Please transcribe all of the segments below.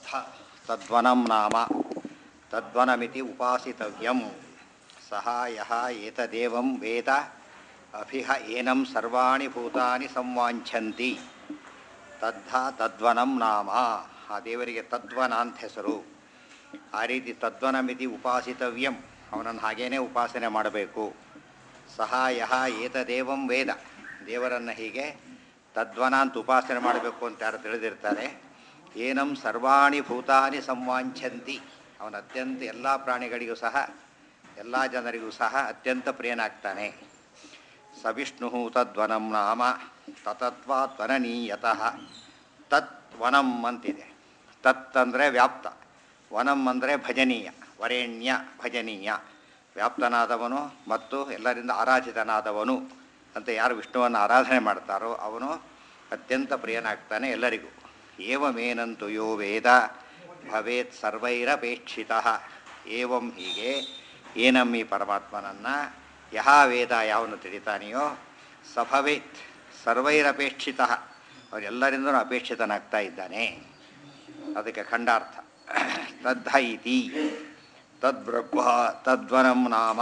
ತದ್ಧ ತದ್ವನಂ ನಾಮ ತದ್ವನಮಿತಿ ಉಪಾಸಿತವ್ಯಂ ಸಹ ಯಹ ಏತದೇವಂ ವೇದ ಅಭಿಹ ಏನಂ ಸರ್ವಾಣಿ ಭೂತಾನಿ ಸಂವಾಂಛಂತಿ ತದ್ಧ ತದ್ವನಂ ನಾಮ ಆ ದೇವರಿಗೆ ತದ್ವನ ಅಂತ ಹೆಸರು ಆ ರೀತಿ ತದ್ವನಮಿತಿ ಉಪಾಸಿತವ್ಯಂ ಅವನನ್ನು ಹಾಗೇನೇ ಉಪಾಸನೆ ಮಾಡಬೇಕು ಸಹ ಯಹ ಏತದೇವಂ ವೇದ ದೇವರನ್ನು ಹೀಗೆ ತದ್ವನ ಅಂತ ಉಪಾಸನೆ ಮಾಡಬೇಕು ಅಂತ ಯಾರು ತಿಳಿದಿರ್ತಾರೆ ಏನಂ ಸರ್ವಾಣಿ ಭೂತಾನಿ ಸಂವಾಂಛಂತಿ ಅವನ ಅತ್ಯಂತ ಎಲ್ಲ ಪ್ರಾಣಿಗಳಿಗೂ ಸಹ ಎಲ್ಲ ಜನರಿಗೂ ಸಹ ಅತ್ಯಂತ ಪ್ರಿಯನಾಗ್ತಾನೆ ಸ ವಿಷ್ಣು ತದ್ವನಂ ನಾಮ ತತತ್ವಾತ್ವನನೀಯತಃ ತತ್ ವನಂ ಅಂತಿದೆ ತತ್ ಅಂದರೆ ವ್ಯಾಪ್ತ ವನಂ ಅಂದರೆ ಭಜನೀಯ ವರೇಣ್ಯ ಭಜನೀಯ ವ್ಯಾಪ್ತನಾದವನು ಮತ್ತು ಎಲ್ಲರಿಂದ ಆರಾಧಿತನಾದವನು ಅಂತ ಯಾರು ವಿಷ್ಣುವನ್ನು ಆರಾಧನೆ ಮಾಡ್ತಾರೋ ಅವನು ಅತ್ಯಂತ ಪ್ರಿಯನಾಗ್ತಾನೆ ಎಲ್ಲರಿಗೂ ಏವಮೇನಂತು ಯೋ ವೇದ ಭವೇತ್ ಸರ್ವೈರಪೇಕ್ಷಿತ ಏವಂ ಹೀಗೆ ಏನಂ ಈ ಪರಮಾತ್ಮನನ್ನು ಯಹ ವೇದ ಯಾವನು ತಿಳಿತಾನೆಯೋ ಸಭವೇತ್ ಸರ್ವೈರಪೇಕ್ಷಿತ ಅವರೆಲ್ಲರಿಂದಲೂ ಅಪೇಕ್ಷಿತನಾಗ್ತಾ ಇದ್ದಾನೆ ಅದಕ್ಕೆ ಖಂಡಾರ್ಥ ತದ್ಧ ಇತಿ ತದ್ಬ್ರಹ್ಮ ತದ್ವನಂ ನಾಮ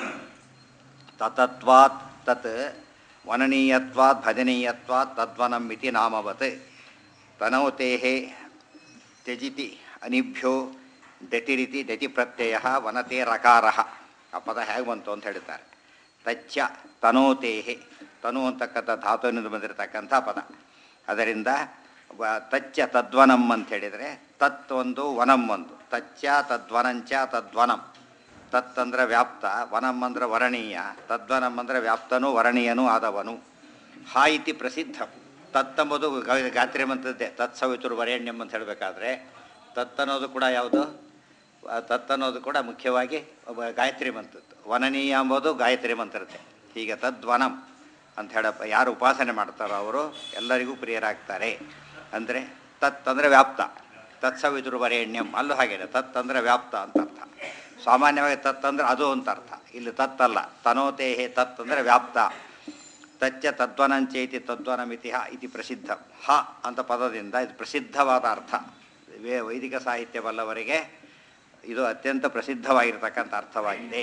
ತತತ್ವಾತ್ ತತ್ ವನನೀಯತ್ವಾತ್ ಭಜನೀಯತ್ವಾತ್ ತದ್ವನಂ ಇತಿ ನಾಮವತ್ ತನೋತೇಃ ತ್ಯಜಿತಿ ಅನಿಭ್ಯೋ ದತಿರಿತಿ ದತಿ ಪ್ರತ್ಯಯ ವನತೆ ರಕಾರ ಆ ಪದ ಹೇಗೆ ಬಂತು ಅಂತ ಹೇಳ್ತಾರೆ ತಚ್ಚ ತನೋತೇಹೆ ತನು ಅಂತಕ್ಕಂಥ ಧಾತುವಿನಿಂದ ಬಂದಿರತಕ್ಕಂಥ ಪದ ಅದರಿಂದ ವ- ತಚ್ಚ ತದ್ವನಂ ಅಂತ ಹೇಳಿದರೆ ತತ್ ಒಂದು ವನಂ ಒಂದು ತಚ್ಚ ತದ್ವನಂಚ ತದ್ವನಂ ತತ್ ಅಂದರೆ ವ್ಯಾಪ್ತ ವನಂ ಅಂದರೆ ವರಣೀಯ ತದ್ವನಂ ಅಂದರೆ ವ್ಯಾಪ್ತನೂ ವರಣೀಯನೂ ಆದವನು ಹಾ ಇತಿ ಪ್ರಸಿದ್ಧ ತತ್ ಎಂಬುದು ಗ- ಗಾಯತ್ರಿ ಮಂತ್ರದ್ದೇ ತತ್ ಸವಿತುರು ವರೇಣ್ಯಂ ಅಂತ ಹೇಳಬೇಕಾದ್ರೆ ತತ್ ಅನ್ನೋದು ಕೂಡ ಯಾವುದು ಆ ತತ್ ಅನ್ನೋದು ಕೂಡ ಮುಖ್ಯವಾಗಿ ಒಬ್ಬ ಗಾಯತ್ರಿ ಮಂತ್ರದ್ದು ವನನೀಯ ಎಂಬುದು ಗಾಯತ್ರಿ ಮಂತ್ರದ್ದೇ ಹೀಗೆ ತದ್ವನಂ ಅಂತ ಹೇಳಪ್ಪ ಯಾರು ಉಪಾಸನೆ ಮಾಡ್ತಾರೋ ಅವರು ಎಲ್ಲರಿಗೂ ಪ್ರಿಯರಾಗ್ತಾರೆ ಅಂದರೆ ತತ್ ಅಂದರೆ ವ್ಯಾಪ್ತ ತತ್ಸವಿತುರು ವರೇಣ್ಯಂ ಅಲ್ಲೂ ಹಾಗೇನೆ ತತ್ ಅಂದರೆ ವ್ಯಾಪ್ತ ಅಂತ ಅರ್ಥ ಸಾಮಾನ್ಯವಾಗಿ ತತ್ ಅಂದರೆ ಅದು ಅಂತ ಅರ್ಥ ಇಲ್ಲಿ ತತ್ತಲ್ಲ ತನೋತೇಹೆ ತತ್ ಅಂದರೆ ವ್ಯಾಪ್ತ ತಚ್ಚ ತದ್ವನಂಚೇತಿ ತದ್ವನಮಿತಿ ಹ ಇತಿ ಪ್ರಸಿದ್ಧ ಹ ಅಂತ ಪದದಿಂದ ಇದು ಪ್ರಸಿದ್ಧವಾದ ಅರ್ಥ ವೇ ವೈದಿಕ ಸಾಹಿತ್ಯ ಬಲ್ಲವರಿಗೆ ಇದು ಅತ್ಯಂತ ಪ್ರಸಿದ್ಧವಾಗಿರ್ತಕ್ಕಂಥ ಅರ್ಥವಾಗಿದೆ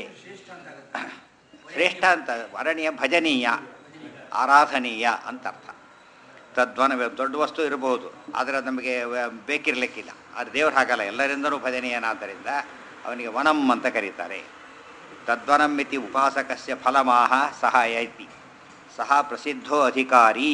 ಶ್ರೇಷ್ಠ ಅಂತ ವರಣೀಯ ಭಜನೀಯ ಆರಾಧನೀಯ ಅಂತ ಅರ್ಥ ತದ್ವನ ದೊಡ್ಡ ವಸ್ತು ಇರಬಹುದು ಆದರೆ ಅದು ನಮಗೆ ವ- ಬೇಕಿರ್ಲಿಕ್ಕಿಲ್ಲ ಆದರೆ ದೇವ್ರು ಹಾಗಲ್ಲ ಎಲ್ಲರಿಂದಲೂ ಭಜನೀಯನಾದ್ದರಿಂದ ಅವನಿಗೆ ವನಂ ಅಂತ ಕರೀತಾರೆ ತದ್ವನಂ ಇತಿ ಉಪಾಸಕಸ್ಯ ಫಲಮಾಹ ಸಹಾಯೈತಿ ಸಹ ಪ್ರಸಿದ್ಧೋ ಅಧಿಕಾರಿ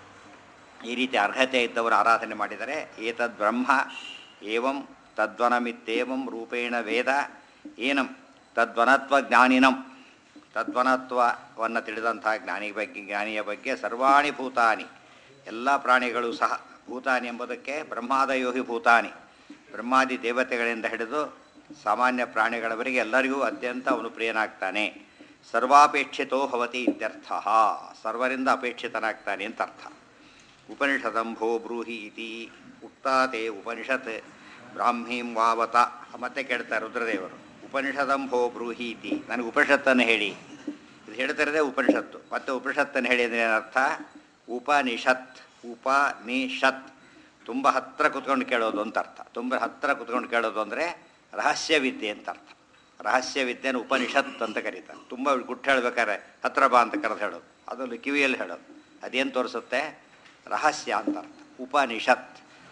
ಈ ರೀತಿ ಅರ್ಹತೆ ಇದ್ದವರು ಆರಾಧನೆ ಮಾಡಿದರೆ ಏತದ್ ಬ್ರಹ್ಮ ಏವಂ ತದ್ವನಮಿತ್ತೇವಂ ರೂಪೇಣ ವೇದ ಏನಂ ತದ್ವನತ್ವ ಜ್ಞಾನಿನಂ ತದ್ವನತ್ವವನ್ನು ತಿಳಿದಂಥ ಜ್ಞಾನಿ ಬಗ್ಗೆ ಜ್ಞಾನಿಯ ಬಗ್ಗೆ ಸರ್ವಾಣಿ ಭೂತಾನಿ ಎಲ್ಲ ಪ್ರಾಣಿಗಳು ಸಹ ಭೂತಾನಿ ಎಂಬುದಕ್ಕೆ ಬ್ರಹ್ಮಾದಯೋಹಿ ಭೂತಾನಿ ಬ್ರಹ್ಮಾದಿ ದೇವತೆಗಳಿಂದ ಹಿಡಿದು ಸಾಮಾನ್ಯ ಪ್ರಾಣಿಗಳವರೆಗೆ ಎಲ್ಲರಿಗೂ ಅತ್ಯಂತ ಅವನು ಪ್ರಿಯನಾಗ್ತಾನೆ ಸರ್ವಾಪೇಕ್ಷಿತೋ ಭವತಿ ಇತ್ಯರ್ಥ ಸರ್ವರಿಂದ ಅಪೇಕ್ಷಿತನಾಗ್ತಾನೆ ಅಂತ ಅರ್ಥ ಉಪನಿಷದಂಭೋ ಬ್ರೂಹಿ ಇತಿ ಉಕ್ತಾತೆ ಉಪನಿಷತ್ ಬ್ರಾಹ್ಮೀಂ ವಾವತ ಮತ್ತೆ ಕೇಳ್ತಾರೆ ರುದ್ರದೇವರು ಉಪನಿಷದಂಭೋ ಬ್ರೂಹಿ ಇತಿ ನನಗೆ ಉಪನಿಷತ್ತನ್ನು ಹೇಳಿ ಇದು ಹೇಳ್ತಿರೋದೇ ಉಪನಿಷತ್ತು ಮತ್ತೆ ಉಪನಿಷತ್ತನ್ನು ಹೇಳಿ ಅಂದರೆ ಏನರ್ಥ ಉಪನಿಷತ್ ಉಪನಿಷತ್ ತುಂಬ ಹತ್ತಿರ ಕುತ್ಕೊಂಡು ಕೇಳೋದು ಅಂತ ಅರ್ಥ ತುಂಬ ಹತ್ತಿರ ಕುತ್ಕೊಂಡು ಕೇಳೋದು ಅಂದರೆ ರಹಸ್ಯವಿದ್ಯೆ ಅಂತ ಅರ್ಥ ರಹಸ್ಯವಿದ್ಯೆಯನ್ನು ಉಪನಿಷತ್ ಅಂತ ಕರೀತಾರೆ ತುಂಬ ಗುಟ್ಟು ಹೇಳ್ಬೇಕಾದ್ರೆ ಹತ್ರ ಬಾ ಅಂತ ಕರೆದು ಹೇಳೋದು ಅದರಲ್ಲಿ ಕಿವಿಯಲ್ಲಿ ಹೇಳೋದು ಅದೇನು ತೋರಿಸುತ್ತೆ ರಹಸ್ಯ ಅಂತ ಅರ್ಥ ಉಪನಿಷತ್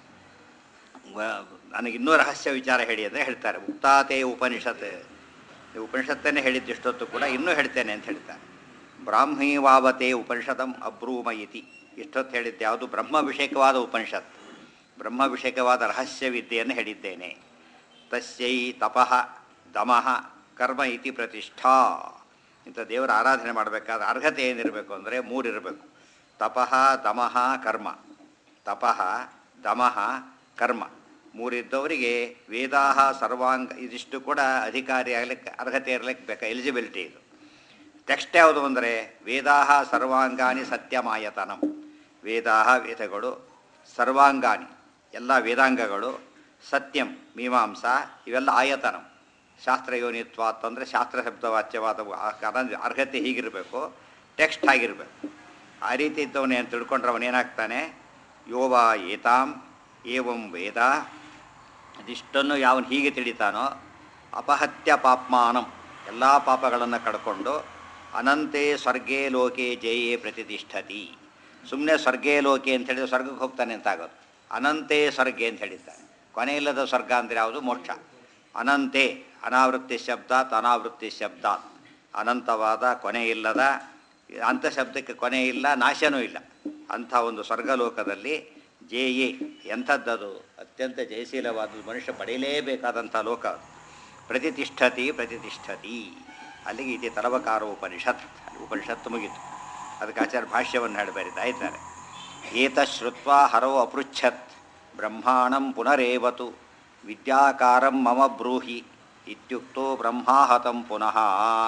ವ- ನನಗೆ ಇನ್ನೂ ರಹಸ್ಯ ವಿಚಾರ ಹೇಳಿ ಅಂದರೆ ಹೇಳ್ತಾರೆ ಉಕ್ತಾತೆ ಉಪನಿಷತ್ ಈ ಉಪನಿಷತ್ತನ್ನೇ ಹೇಳಿದ್ದು ಇಷ್ಟೊತ್ತು ಕೂಡ ಇನ್ನೂ ಹೇಳ್ತೇನೆ ಅಂತ ಹೇಳ್ತಾರೆ ಬ್ರಾಹ್ಮೀ ವಾವತೆ ಉಪನಿಷದಂ ಅಬ್ರೂಮ ಇತಿ ಇಷ್ಟೊತ್ತು ಹೇಳಿದ್ದು ಯಾವುದು ಬ್ರಹ್ಮಾಭಿಷೇಕವಾದ ಉಪನಿಷತ್ ಬ್ರಹ್ಮಾಭಿಷೇಕವಾದ ರಹಸ್ಯ ವಿದ್ಯೆಯನ್ನು ಹೇಳಿದ್ದೇನೆ ತಸ್ಯೈ ತಪಃ ದಮಃ ಕರ್ಮ ಇತಿ ಪ್ರತಿಷ್ಠಾ ಇಂಥ ದೇವರ ಆರಾಧನೆ ಮಾಡಬೇಕಾದ್ರೆ ಅರ್ಹತೆ ಏನಿರಬೇಕು ಅಂದರೆ ಮೂರಿರಬೇಕು ತಪಃ ದಮಃ ಕರ್ಮ ತಪಃ ದಮಃ ಕರ್ಮ ಮೂರಿದ್ದವರಿಗೆ ವೇದಾಹ ಸರ್ವಾಂಗ ಇದಿಷ್ಟು ಕೂಡ ಅಧಿಕಾರಿ ಆಗಲಿಕ್ಕೆ ಅರ್ಹತೆ ಇರಲಿಕ್ಕೆ ಬೇಕಾ ಎಲಿಜಿಬಿಲಿಟಿ ಇದು ಟೆಕ್ಸ್ಟ್ ಯಾವುದು ಅಂದರೆ ವೇದಾಹ ಸರ್ವಾಂಗಾನಿ ಸತ್ಯಮಾಯತನಂ ವೇದಾಹ ವೇದಗಳು ಸರ್ವಾಂಗಾನಿ ಎಲ್ಲ ವೇದಾಂಗಗಳು ಸತ್ಯಂ ಮೀಮಾಂಸಾ ಇವೆಲ್ಲ ಆಯತನಂ ಶಾಸ್ತ್ರ ಯೋನಿತ್ವಾತ್ ಅಂದರೆ ಶಾಸ್ತ್ರ ಶಬ್ದವಾಚ್ಯವಾದ ಆ ಕಾರಣ ಅರ್ಹತೆ ಹೀಗಿರಬೇಕು ಟೆಕ್ಸ್ಟ್ ಆಗಿರಬೇಕು ಆ ರೀತಿ ಇದ್ದವನೇ ಅಂತ ತಿಳ್ಕೊಂಡ್ರೆ ಅವನೇನಾಗ್ತಾನೆ ಯೋವ ಏತಾಂ ಏವಂ ವೇದ ಅದಿಷ್ಟನ್ನು ಯಾವನು ಹೀಗೆ ತಿಳಿತಾನೋ ಅಪಹತ್ಯ ಪಾಪ್ಮಾನಂ ಎಲ್ಲ ಪಾಪಗಳನ್ನು ಕಡ್ಕೊಂಡು ಅನಂತೆ ಸ್ವರ್ಗೇ ಲೋಕೆ ಜಯೇ ಪ್ರತಿಷ್ಠತಿ ಸುಮ್ಮನೆ ಸ್ವರ್ಗೇ ಲೋಕೆ ಅಂತ ಹೇಳಿದ್ರೆ ಸ್ವರ್ಗಕ್ಕೆ ಹೋಗ್ತಾನೆ ಅಂತ ಆಗೋದು ಅನಂತೆ ಸ್ವರ್ಗೆ ಅಂತ ಹೇಳಿದ್ದಾನೆ ಕೊನೆ ಇಲ್ಲದ ಸ್ವರ್ಗ ಅಂದರೆ ಯಾವುದು ಮೋಕ್ಷ ಅನಂತೆ ಅನಾವೃತ್ತಿ ಶಬ್ದಾತ್ ಅನಾವೃತ್ತಿ ಶಬ್ದಾತ್ ಅನಂತವಾದ ಕೊನೆ ಇಲ್ಲದ ಅಂಥ ಶಬ್ದಕ್ಕೆ ಕೊನೆ ಇಲ್ಲ ನಾಶನೂ ಇಲ್ಲ ಅಂಥ ಒಂದು ಸ್ವರ್ಗಲೋಕದಲ್ಲಿ ಜೇಯೇ ಎಂಥದ್ದದು ಅತ್ಯಂತ ಜಯಶೀಲವಾದ ಮನುಷ್ಯ ಪಡೆಯಲೇಬೇಕಾದಂಥ ಲೋಕ ಅದು ಪ್ರತಿಷ್ಠತಿ ಪ್ರತಿಷ್ಠತಿ ಅಲ್ಲಿಗೆ ಇದೆ ತಲವಕಾರ ಉಪನಿಷತ್ ಅಲ್ಲಿ ಉಪನಿಷತ್ತು ಮುಗೀತು ಅದಕ್ಕೆ ಆಚಾರ್ಯ ಭಾಷ್ಯವನ್ನು ಹೇಳಿ ಬರೀತಾ ಇದ್ದಾರೆ ಏತ ಶ್ರುತ್ವ ಹರೋ ಅಪೃಚ್ಛತ್ ಬ್ರಹ್ಮಾಣಂ ಪುನರೇವತು ವಿದ್ಯಾಕಾರಂ ಮಮ ಬ್ರೂಹಿ ಇತ್ಯುಕ್ತೋ ಬ್ರಹ್ಮಾಹತಂ ಪುನಃ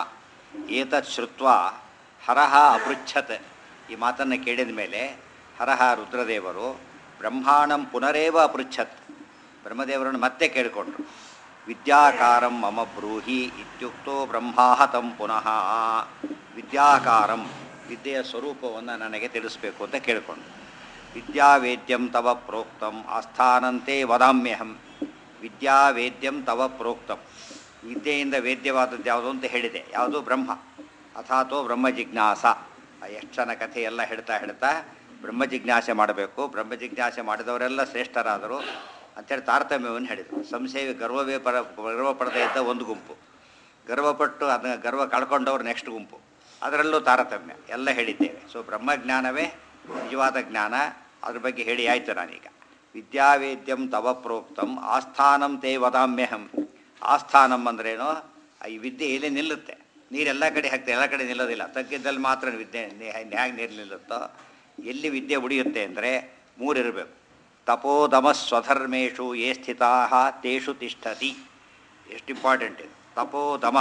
ಏತತ್ ಶ್ರುತ್ವ ಹರಹ ಅಪೃಚ್ಛತ್ ಈ ಮಾತನ್ನು ಕೇಳಿದ ಮೇಲೆ ಹರಹ ರುದ್ರದೇವರು ಬ್ರಹ್ಮಾಣಂ ಪುನರೇವ ಅಪೃಚ್ಛತ್ ಬ್ರಹ್ಮದೇವರನ್ನು ಮತ್ತೆ ಕೇಳಿಕೊಂಡ್ರು ವಿದ್ಯಾಕಾರಂ ಮಮ ಬ್ರೂಹಿ ಇತ್ಯುಕ್ತೋ ಬ್ರಹ್ಮಾಹತಂ ಪುನಃ ವಿದ್ಯಾಕಾರಂ ವಿದ್ಯೆಯ ಸ್ವರೂಪವನ್ನು ನನಗೆ ತಿಳಿಸ್ಬೇಕು ಅಂತ ಕೇಳಿಕೊಂಡ್ರು ವಿದ್ಯಾವೇದ್ಯಂ ತವ ಪ್ರೋಕ್ತಂ ಆಸ್ಥಾನಂತೆ ವದಾಮ್ಯಹಂ ವಿದ್ಯಾವೇದ್ಯಂ ತವ ಪ್ರೋಕ್ತಂ ವಿದ್ಯೆಯಿಂದ ವೇದ್ಯವಾದದ್ದು ಯಾವುದು ಅಂತ ಹೇಳಿದೆ ಯಾವುದು ಬ್ರಹ್ಮ ಅಥಾತೋ ಬ್ರಹ್ಮ ಜಿಜ್ಞಾಸ ಆ ಎಷ್ಟು ಜನ ಕಥೆ ಎಲ್ಲ ಹೇಳ್ತಾ ಹೇಳ್ತಾ ಬ್ರಹ್ಮ ಜಿಜ್ಞಾಸೆ ಮಾಡಬೇಕು ಬ್ರಹ್ಮ ಜಿಜ್ಞಾಸೆ ಮಾಡಿದವರೆಲ್ಲ ಶ್ರೇಷ್ಠರಾದರು ಅಂತೇಳಿ ತಾರತಮ್ಯವನ್ನು ಹೇಳಿದರು ಸಂಶಯ ಗರ್ವವೇ ಪರ ಗರ್ವ ಪಡದೇ ಇದ್ದ ಒಂದು ಗುಂಪು ಗರ್ವಪಟ್ಟು ಅದನ್ನ ಗರ್ವ ಕಳ್ಕೊಂಡವ್ರು ನೆಕ್ಸ್ಟ್ ಗುಂಪು ಅದರಲ್ಲೂ ತಾರತಮ್ಯ ಎಲ್ಲ ಹೇಳಿದ್ದೇವೆ ಸೊ ಬ್ರಹ್ಮಜ್ಞಾನವೇ ನಿಜವಾದ ಜ್ಞಾನ ಅದ್ರ ಬಗ್ಗೆ ಹೇಳಿ ಆಯಿತು ನಾನೀಗ ವಿದ್ಯಾವೇದ್ಯಂ ತವ ಪ್ರೋಕ್ತಂ ಆಸ್ಥಾನಂ ತೇ ವದಾಮ್ಯಹಂ ಆಸ್ಥಾನಂ ಅಂದ್ರೇನು ಈ ವಿದ್ಯೆ ಎಲ್ಲಿ ನಿಲ್ಲುತ್ತೆ ನೀರೆಲ್ಲ ಕಡೆ ಹಾಕ್ತಾರೆ ಎಲ್ಲ ಕಡೆ ನಿಲ್ಲೋದಿಲ್ಲ ತಗ್ಗಿದ್ದಲ್ಲಿ ಮಾತ್ರ ವಿದ್ಯೆ ಹೇಗೆ ನೀರು ನಿಲ್ಲುತ್ತೋ ಎಲ್ಲಿ ವಿದ್ಯೆ ಉಳಿಯುತ್ತೆ ಅಂದರೆ ಮೂರಿರಬೇಕು ತಪೋದಮ ಸ್ವಧರ್ಮೇಶು ಯೇ ಸ್ಥಿತಾ ತೇಷು ತಿಷ್ಠತಿ ಎಷ್ಟು ಇಂಪಾರ್ಟೆಂಟ್ ಇದು ತಪೋದಮ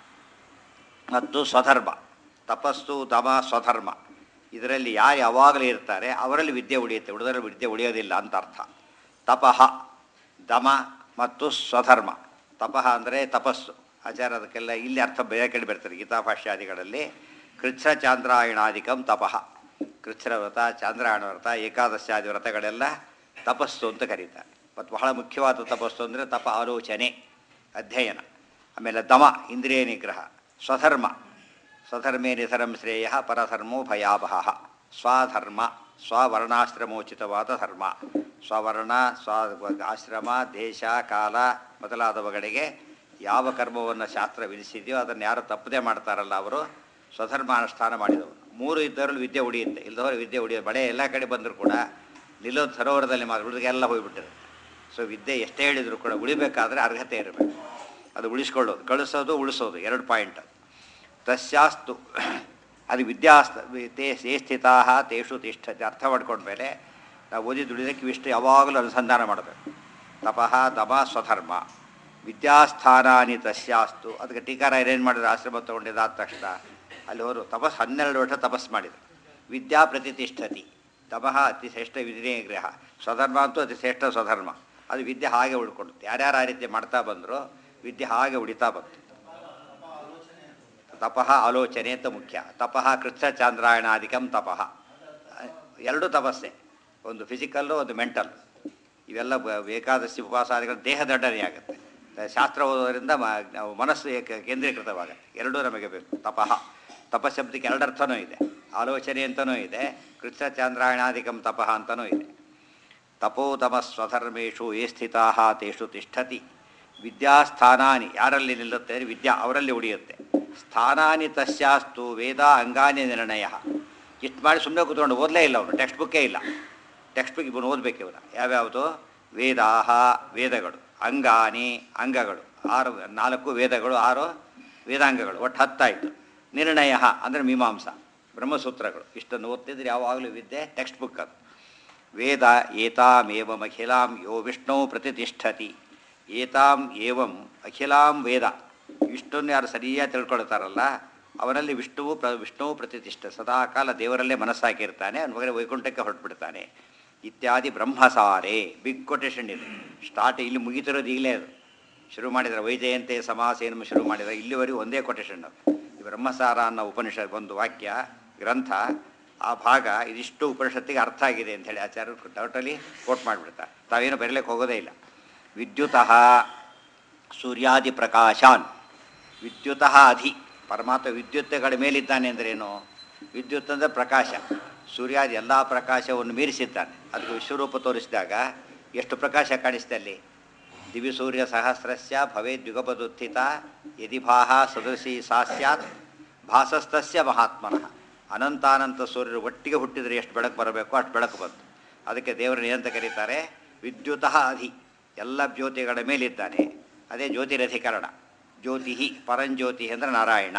ಮತ್ತು ಸ್ವಧರ್ಮ ತಪಸ್ಸು ದಮ ಸ್ವಧರ್ಮ ಇದರಲ್ಲಿ ಯಾರು ಯಾವಾಗಲೂ ಇರ್ತಾರೆ ಅವರಲ್ಲಿ ವಿದ್ಯೆ ಉಳಿಯುತ್ತೆ ಉಳಿದರೆ ವಿದ್ಯೆ ಉಳಿಯೋದಿಲ್ಲ ಅಂತ ಅರ್ಥ ತಪಃ ದಮ ಮತ್ತು ಸ್ವಧರ್ಮ ತಪಃ ಅಂದರೆ ತಪಸ್ಸು ಆಚಾರ ಅದಕ್ಕೆಲ್ಲ ಇಲ್ಲಿ ಅರ್ಥ ಬೇರೆ ಕಡೆ ಬರ್ತಾರೆ ಗೀತಾಭಾಷ್ಯಾದಿಗಳಲ್ಲಿ ಕೃಚ್ಛ ಚಾಂದ್ರಾಯಣಾದಿಕಂ ತಪಃ ಕೃಚ್ಛರ ವ್ರತ ಚಾಂದ್ರಾಯಣ ವ್ರತ ಏಕಾದಶಾದಿ ವ್ರತಗಳೆಲ್ಲ ತಪಸ್ಸು ಅಂತ ಕರೀತಾರೆ ಮತ್ತು ಬಹಳ ಮುಖ್ಯವಾದ ತಪಸ್ಸು ಅಂದರೆ ತಪ ಆಲೋಚನೆ ಅಧ್ಯಯನ ಆಮೇಲೆ ದಮ ಇಂದ್ರಿಯ ನಿಗ್ರಹ ಸ್ವಧರ್ಮ ಸ್ವಧರ್ಮೇ ನಿಧರಂ ಶ್ರೇಯ ಪರಧರ್ಮೋ ಭಯಾವಹ ಸ್ವಧರ್ಮ ಸ್ವವರ್ಣಾಶ್ರಮೋಚಿತವಾದ ಧರ್ಮ ಸ್ವವರ್ಣ ಸ್ವ ಆಶ್ರಮ ದೇಶ ಕಾಲ ಮೊದಲಾದವುಗಳಿಗೆ ಯಾವ ಕರ್ಮವನ್ನು ಶಾಸ್ತ್ರ ವಿಧಿಸಿದೆಯೋ ಅದನ್ನು ಯಾರು ತಪ್ಪದೆ ಮಾಡ್ತಾರಲ್ಲ ಅವರು ಸ್ವಧರ್ಮ ಅನುಷ್ಠಾನ ಮಾಡಿದವರು ಮೂರು ಇದ್ದವರಲ್ಲಿ ವಿದ್ಯೆ ಉಳಿಯುತ್ತೆ ಇಲ್ಲದವರು ವಿದ್ಯೆ ಉಳಿಯೋದು ಮಳೆ ಎಲ್ಲ ಕಡೆ ಬಂದರೂ ಕೂಡ ನಿಲ್ಲೋದು ಸರೋವರದಲ್ಲಿ ಮಾತ್ರ ಉಳಿದೆಲ್ಲ ಹೋಗಿಬಿಟ್ಟಿರುತ್ತೆ ಸೊ ವಿದ್ಯೆ ಎಷ್ಟೇ ಹೇಳಿದರೂ ಕೂಡ ಉಳಿಬೇಕಾದ್ರೆ ಅರ್ಹತೆ ಇರಬೇಕು ಅದು ಉಳಿಸ್ಕೊಳ್ಳೋದು ಕಳಿಸೋದು ಉಳಿಸೋದು ಎರಡು ಪಾಯಿಂಟ್ ತಸ್ಯಾಸ್ತು ಅದು ವಿದ್ಯಾಸ್ತ ತೇ ಸೇ ಸ್ಥಿತಾ ತೇಷು ತಿಷ್ಠತೆ ಅರ್ಥ ಮಾಡ್ಕೊಂಡ್ಮೇಲೆ ನಾವು ಓದಿ ದುಡಿದಕ್ಕೆ ಇವಿಷ್ಟು ಯಾವಾಗಲೂ ಅನುಸಂಧಾನ ಮಾಡಬೇಕು ತಪಃ ದಮ ಸ್ವಧರ್ಮ ವಿದ್ಯಾಸ್ಥಾನಾನಿ ತಸ್ಯಾಸ್ತು ಅದಕ್ಕೆ ಟೀಕಾರ ಏನೇನು ಮಾಡಿದ್ರು ಆಶ್ರಮ ತೊಗೊಂಡಿದ್ದಾದ ತಕ್ಷಣ ಅಲ್ಲಿ ಅವರು ತಪಸ್ ಹನ್ನೆರಡು ವರ್ಷ ತಪಸ್ ಮಾಡಿದರು ವಿದ್ಯಾ ಪ್ರತಿಷ್ಠತಿ ತಪಃ ಅತಿ ಶ್ರೇಷ್ಠ ವಿಧಿನಿಗ್ರಹ ಸ್ವಧರ್ಮ ಅಂತೂ ಅತಿ ಶ್ರೇಷ್ಠ ಸ್ವಧರ್ಮ ಅದು ವಿದ್ಯೆ ಹಾಗೆ ಉಳ್ಕೊಳುತ್ತೆ ಯಾರ್ಯಾರು ಆ ರೀತಿ ಮಾಡ್ತಾ ಬಂದರೂ ವಿದ್ಯೆ ಹಾಗೆ ಉಳಿತಾ ಬಂತು ತಪಃ ಆಲೋಚನೆ ಅಂತ ಮುಖ್ಯ ತಪಃ ಕೃಚ್ಛ ಚಾಂದ್ರಾಯಣಾಧಿಕಂ ತಪಃ ಎರಡೂ ತಪಸ್ಸೆ ಒಂದು ಫಿಸಿಕಲ್ಲು ಒಂದು ಮೆಂಟಲ್ ಇವೆಲ್ಲ ಬ- ಏಕಾದಶಿ ಉಪವಾಸಾದಿಗಳು ದೇಹ ದಂಡನೆ ಆಗುತ್ತೆ ಶಾಸ್ತ್ರ ಓದೋದ್ರಿಂದ ಮ- ನಾವು ಮನಸ್ಸು ಏಕ ಕೇಂದ್ರೀಕೃತವಾಗುತ್ತೆ ಎರಡೂ ನಮಗೆ ಬೇಕು ತಪಃ ತಪಶಬ್ದಕ್ಕೆ ಎರಡರ್ಥನೂ ಇದೆ ಆಲೋಚನೆ ಅಂತನೂ ಇದೆ ಕೃಚ್ಛ ಚಾಂದ್ರಾಯಣಾಧಿಕಂ ತಪಃ ಅಂತನೂ ಇದೆ ತಪೋತಮ ಸ್ವಧರ್ಮೇಶು ಯೇ ಸ್ಥಿತಾ ತೇಷು ತಿಷ್ಠತಿ ವಿದ್ಯಾಸ್ಥಾನಾನಿ ಯಾರಲ್ಲಿ ನಿಲ್ಲುತ್ತೆ ಅಂದ್ರೆ ವಿದ್ಯಾ ಅವರಲ್ಲಿ ಉಳಿಯುತ್ತೆ ಸ್ಥಾನಾನಿ ತಸ್ಯಾಸ್ತು ವೇದ ಅಂಗಾನಿ ನಿರ್ಣಯ ಇಷ್ಟು ಮಾಡಿ ಸುಮ್ಮನೆ ಕೂತ್ಕೊಂಡು ಓದಲೇ ಇಲ್ಲ ಅವನು ಟೆಕ್ಸ್ಟ್ ಬುಕ್ಕೇ ಇಲ್ಲ ಟೆಕ್ಸ್ಟ್ ಬುಕ್ ಇವನು ಓದಬೇಕು ಇವನು ಯಾವ್ಯಾವುದು ವೇದಾಹ ವೇದಗಳು ಅಂಗಾನಿ ಅಂಗಗಳು ಆರು ನಾಲ್ಕು ವೇದಗಳು ಆರು ವೇದಾಂಗಗಳು ಒಟ್ಟು ಹತ್ತಾಯಿತು ನಿರ್ಣಯ ಅಂದರೆ ಮೀಮಾಂಸ ಬ್ರಹ್ಮಸೂತ್ರಗಳು ಇಷ್ಟನ್ನು ಓದ್ತಿದ್ರೆ ಯಾವಾಗಲೂ ವಿದ್ಯೆ ಟೆಕ್ಸ್ಟ್ ಬುಕ್ ಅದು ವೇದ ಏತಾಮೇವಂ ಅಖಿಲಾಂ ಯೋ ವಿಷ್ಣು ಪ್ರತಿಷ್ಠತಿ ಏತಾಂ ಏವಂ ಅಖಿಲಾಂ ವೇದ ವಿಷ್ಣುವನ್ನು ಯಾರು ಸರಿಯಾಗಿ ತಿಳ್ಕೊಳ್ತಾರಲ್ಲ ಅವನಲ್ಲಿ ವಿಷ್ಣುವು ಪ್ರ ವಿಷ್ಣುವು ಪ್ರತಿಷ್ಠ ಸದಾಕಾಲ ದೇವರಲ್ಲೇ ಮನಸ್ಸಾಕಿರ್ತಾನೆ ಅವನ ಮಗನೇ ವೈಕುಂಠಕ್ಕೆ ಹೊರಟ್ಬಿಡ್ತಾನೆ ಇತ್ಯಾದಿ ಬ್ರಹ್ಮಸಾರೆ ಬಿಗ್ ಕೊಟೇಶನ್ ಇದೆ ಸ್ಟಾರ್ಟ್ ಇಲ್ಲಿ ಮುಗಿತಿರೋದು ಈಗಲೇ ಅದು ಶುರು ಮಾಡಿದರೆ ವೈಜಯಂತೆ ಸಮಾಸೇನ ಶುರು ಮಾಡಿದರೆ ಇಲ್ಲಿವರೆಗೂ ಒಂದೇ ಕೊಟೇಶನ್ ಅದು ಈ ಬ್ರಹ್ಮಸಾರ ಅನ್ನೋ ಉಪನಿಷತ್ ಒಂದು ವಾಕ್ಯ ಗ್ರಂಥ ಆ ಭಾಗ ಇದಿಷ್ಟು ಉಪನಿಷತ್ತಿಗೆ ಅರ್ಥ ಆಗಿದೆ ಅಂತ ಹೇಳಿ ಆಚಾರ್ಯರು ಟೋಟಲಿ ಕೋಟ್ ಮಾಡಿಬಿಡ್ತಾರೆ ತಾವೇನು ಬರೀಲಿಕ್ಕೆ ಹೋಗೋದೇ ಇಲ್ಲ ವಿದ್ಯುತಃ ಸೂರ್ಯಾದಿ ಪ್ರಕಾಶಾನ್ ವಿದ್ಯುತಃ ಅಧಿ ಪರಮಾತ್ಮ ವಿದ್ಯುತ್ಗಳ ಮೇಲಿದ್ದಾನೆ ಅಂದ್ರೇನು ವಿದ್ಯುತ್ ಅಂದರೆ ಪ್ರಕಾಶ ಸೂರ್ಯಾದಿ ಎಲ್ಲ ಪ್ರಕಾಶವನ್ನು ಮೀರಿಸಿದ್ದಾನೆ ಅದಕ್ಕೆ ವಿಶ್ವರೂಪ ತೋರಿಸಿದಾಗ ಎಷ್ಟು ಪ್ರಕಾಶ ಕಾಣಿಸ್ತೆ ಅಲ್ಲಿ ದಿವಿ ಸೂರ್ಯ ಸಹಸ್ರಸ್ಯ ಭವೇದ್ ಯುಗಪದುತ್ಥಿತ ಯದಿ ಭಾಹ ಸದೃಶಿ ಸಾ ಸ್ಯಾತ್ ಭಾಸಸ್ತಸ್ಯ ಮಹಾತ್ಮನಃ ಅನಂತಾನಂತ ಸೂರ್ಯರು ಒಟ್ಟಿಗೆ ಹುಟ್ಟಿದರೆ ಎಷ್ಟು ಬೆಳಕು ಬರಬೇಕು ಅಷ್ಟು ಬೆಳಕು ಬಂತು ಅದಕ್ಕೆ ದೇವರನ್ನು ಏನಂತ ಕರೀತಾರೆ ವಿದ್ಯುತಃ ಅಧಿ ಎಲ್ಲ ಜ್ಯೋತಿಗಳ ಮೇಲಿದ್ದಾನೆ ಅದೇ ಜ್ಯೋತಿರಧಿಕರಣ ಜ್ಯೋತಿ ಪರಂಜ್ಯೋತಿ ಅಂದರೆ ನಾರಾಯಣ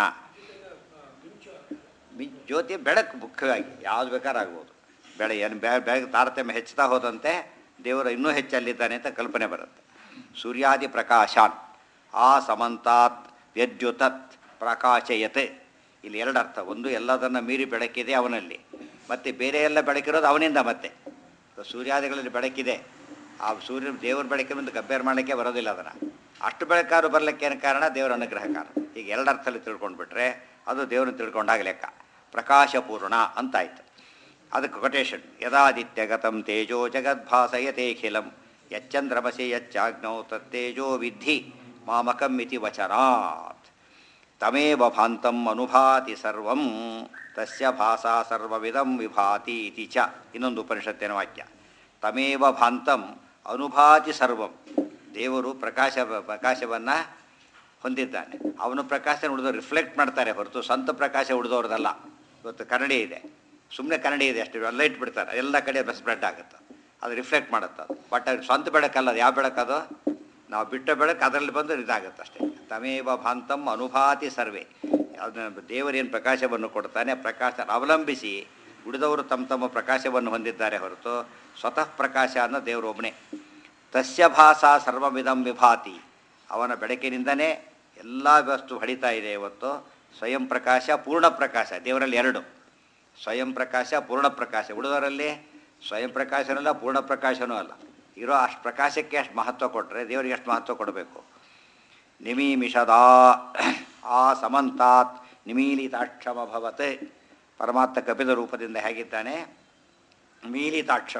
ಮಿ- ಜ್ಯೋತಿ ಬೆಳಕು ಮುಖ್ಯವಾಗಿ ಯಾವ್ದು ಬೇಕಾರಾಗ್ಬೋದು ಬೆಳೆ ಏನು ಬೆ ಬೆಳಗ್ಗೆ ತಾರತಮ್ಯ ಹೆಚ್ಚುತ್ತಾ ಹೋದಂತೆ ದೇವರು ಇನ್ನೂ ಹೆಚ್ಚಲ್ಲಿದ್ದಾನೆ ಅಂತ ಕಲ್ಪನೆ ಬರುತ್ತೆ ಸೂರ್ಯಾದಿ ಪ್ರಕಾಶಾನ್ ಆ ಸಮಂತಾತ್ ವ್ಯದ್ಯುತತ್ ಪ್ರಕಾಶಯತೆ ಇಲ್ಲಿ ಎರಡು ಅರ್ಥ ಒಂದು ಎಲ್ಲದನ್ನು ಮೀರಿ ಬೆಳಕಿದೆ ಅವನಲ್ಲಿ ಮತ್ತು ಬೇರೆ ಎಲ್ಲ ಬೆಳಕಿರೋದು ಅವನಿಂದ ಮತ್ತೆ ಸೂರ್ಯಾದಿಗಳಲ್ಲಿ ಬೆಳಕಿದೆ ಆ ಸೂರ್ಯ ದೇವರ ಬೆಳಕಿನಿಂದ ಕಂಪೇರ್ ಮಾಡಲಿಕ್ಕೆ ಬರೋದಿಲ್ಲ ಅದನ್ನು ಅಷ್ಟು ಬೆಳಕಾರು ಬರಲಿಕ್ಕೆ ಏನು ಕಾರಣ ದೇವರ ಅನುಗ್ರಹ ಕಾರಣ ಈಗ ಎರಡು ಅರ್ಥದಲ್ಲಿ ತಿಳ್ಕೊಂಡ್ಬಿಟ್ರೆ ಅದು ದೇವರನ್ನು ತಿಳ್ಕೊಂಡಾಗ ಲೆಕ್ಕ ಪ್ರಕಾಶಪೂರ್ಣ ಅಂತಾಯ್ತು ಅದಕ್ಕೆ ಕೊಟೇಶನ್ ಯದಾದಿತ್ಯಗತಂ ತೇಜೋ ಜಗದ್ಭಾಸಯತೇಖಿಲಂ ಯಚ್ಚಂದ್ರಮಸಿ ಯಚ್ಚಾಗ್ನೌ ತತ್ತೇಜೋ ವಿದ್ಧಿ ಮಾಮಕಂ ಇತಿ ವಚನಾತ್ ತಮೇವ ಭಾಂತಂ ಅನುಭಾತಿ ಸರ್ವಂ ತಸ್ಯ ಭಾಸಾ ಸರ್ವವಿಧಂ ವಿಭಾತಿ ಇತಿ ಚ ಇನ್ನೊಂದು ಉಪನಿಷತ್ತಿನ ವಾಕ್ಯ ತಮೇವ ಭಾಂತಂ ಅನುಭಾತಿ ಸರ್ವಂ ದೇವರು ಪ್ರಕಾಶ ಪ್ರಕಾಶವನ್ನು ಹೊಂದಿದ್ದಾನೆ ಅವನು ಪ್ರಕಾಶ ಉಳಿದವರು ರಿಫ್ಲೆಕ್ಟ್ ಮಾಡ್ತಾರೆ ಹೊರತು ಸ್ವಂತ ಪ್ರಕಾಶ ಉಳಿದವ್ರದಲ್ಲ ಇವತ್ತು ಕನ್ನಡಿ ಇದೆ ಸುಮ್ಮನೆ ಕನ್ನಡಿ ಇದೆ ಅಷ್ಟು ಲೈಟ್ ಬಿಡ್ತಾರೆ ಎಲ್ಲ ಕಡೆ ಸ್ಪ್ರೆಡ್ ಆಗುತ್ತೆ ಅದು ರಿಫ್ಲೆಕ್ಟ್ ಮಾಡುತ್ತೆ ಅದು ಬಟ್ ಅದು ಸ್ವಂತ ಬೆಳಕಲ್ಲ ಅದು ಯಾವ ಬೆಳಕದು ನಾವು ಬಿಟ್ಟ ಬೆಳಕು ಅದರಲ್ಲಿ ಬಂದು ಇದಾಗುತ್ತೆ ಅಷ್ಟೇ ತಮೇವ ಭಾಂತಂ ಅನುಭಾತಿ ಸರ್ವೇ ಅದನ್ನ ದೇವರೇನು ಪ್ರಕಾಶವನ್ನು ಕೊಡ್ತಾನೆ ಪ್ರಕಾಶ ಅವಲಂಬಿಸಿ ಉಳಿದವರು ತಮ್ಮ ತಮ್ಮ ಪ್ರಕಾಶವನ್ನು ಹೊಂದಿದ್ದಾರೆ ಹೊರತು ಸ್ವತಃ ಪ್ರಕಾಶ ಅನ್ನೋ ದೇವರು ಒಬ್ಬನೇ ತಸ್ಯ ಭಾಸ ಸರ್ವವಿಧಂ ವಿಭಾತಿ ಅವನ ಬೆಳಕಿನಿಂದನೇ ಎಲ್ಲ ವಸ್ತು ಹೊಡಿತಾ ಇದೆ ಇವತ್ತು ಸ್ವಯಂ ಪ್ರಕಾಶ ಪೂರ್ಣ ಪ್ರಕಾಶ ದೇವರಲ್ಲಿ ಎರಡು ಸ್ವಯಂ ಪ್ರಕಾಶ ಪೂರ್ಣ ಪ್ರಕಾಶ ಉಳಿದವರಲ್ಲಿ ಸ್ವಯಂ ಪ್ರಕಾಶನೂ ಅಲ್ಲ ಪೂರ್ಣ ಪ್ರಕಾಶನೂ ಅಲ್ಲ ಇರೋ ಅಷ್ಟು ಪ್ರಕಾಶಕ್ಕೆ ಅಷ್ಟು ಮಹತ್ವ ಕೊಟ್ಟರೆ ದೇವರಿಗೆ ಎಷ್ಟು ಮಹತ್ವ ಕೊಡಬೇಕು ನಿಮೀಮಿಷದಾ ಆ ಸಮಂತಾತ್ ನಿಮೀಲಿತಾಕ್ಷಮಭವತ್ ಪರಮಾತ್ಮ ಕಪಿಲ ರೂಪದಿಂದ ಹೇಗಿದ್ದಾನೆ ಮೀಲಿತಾಕ್ಷಂ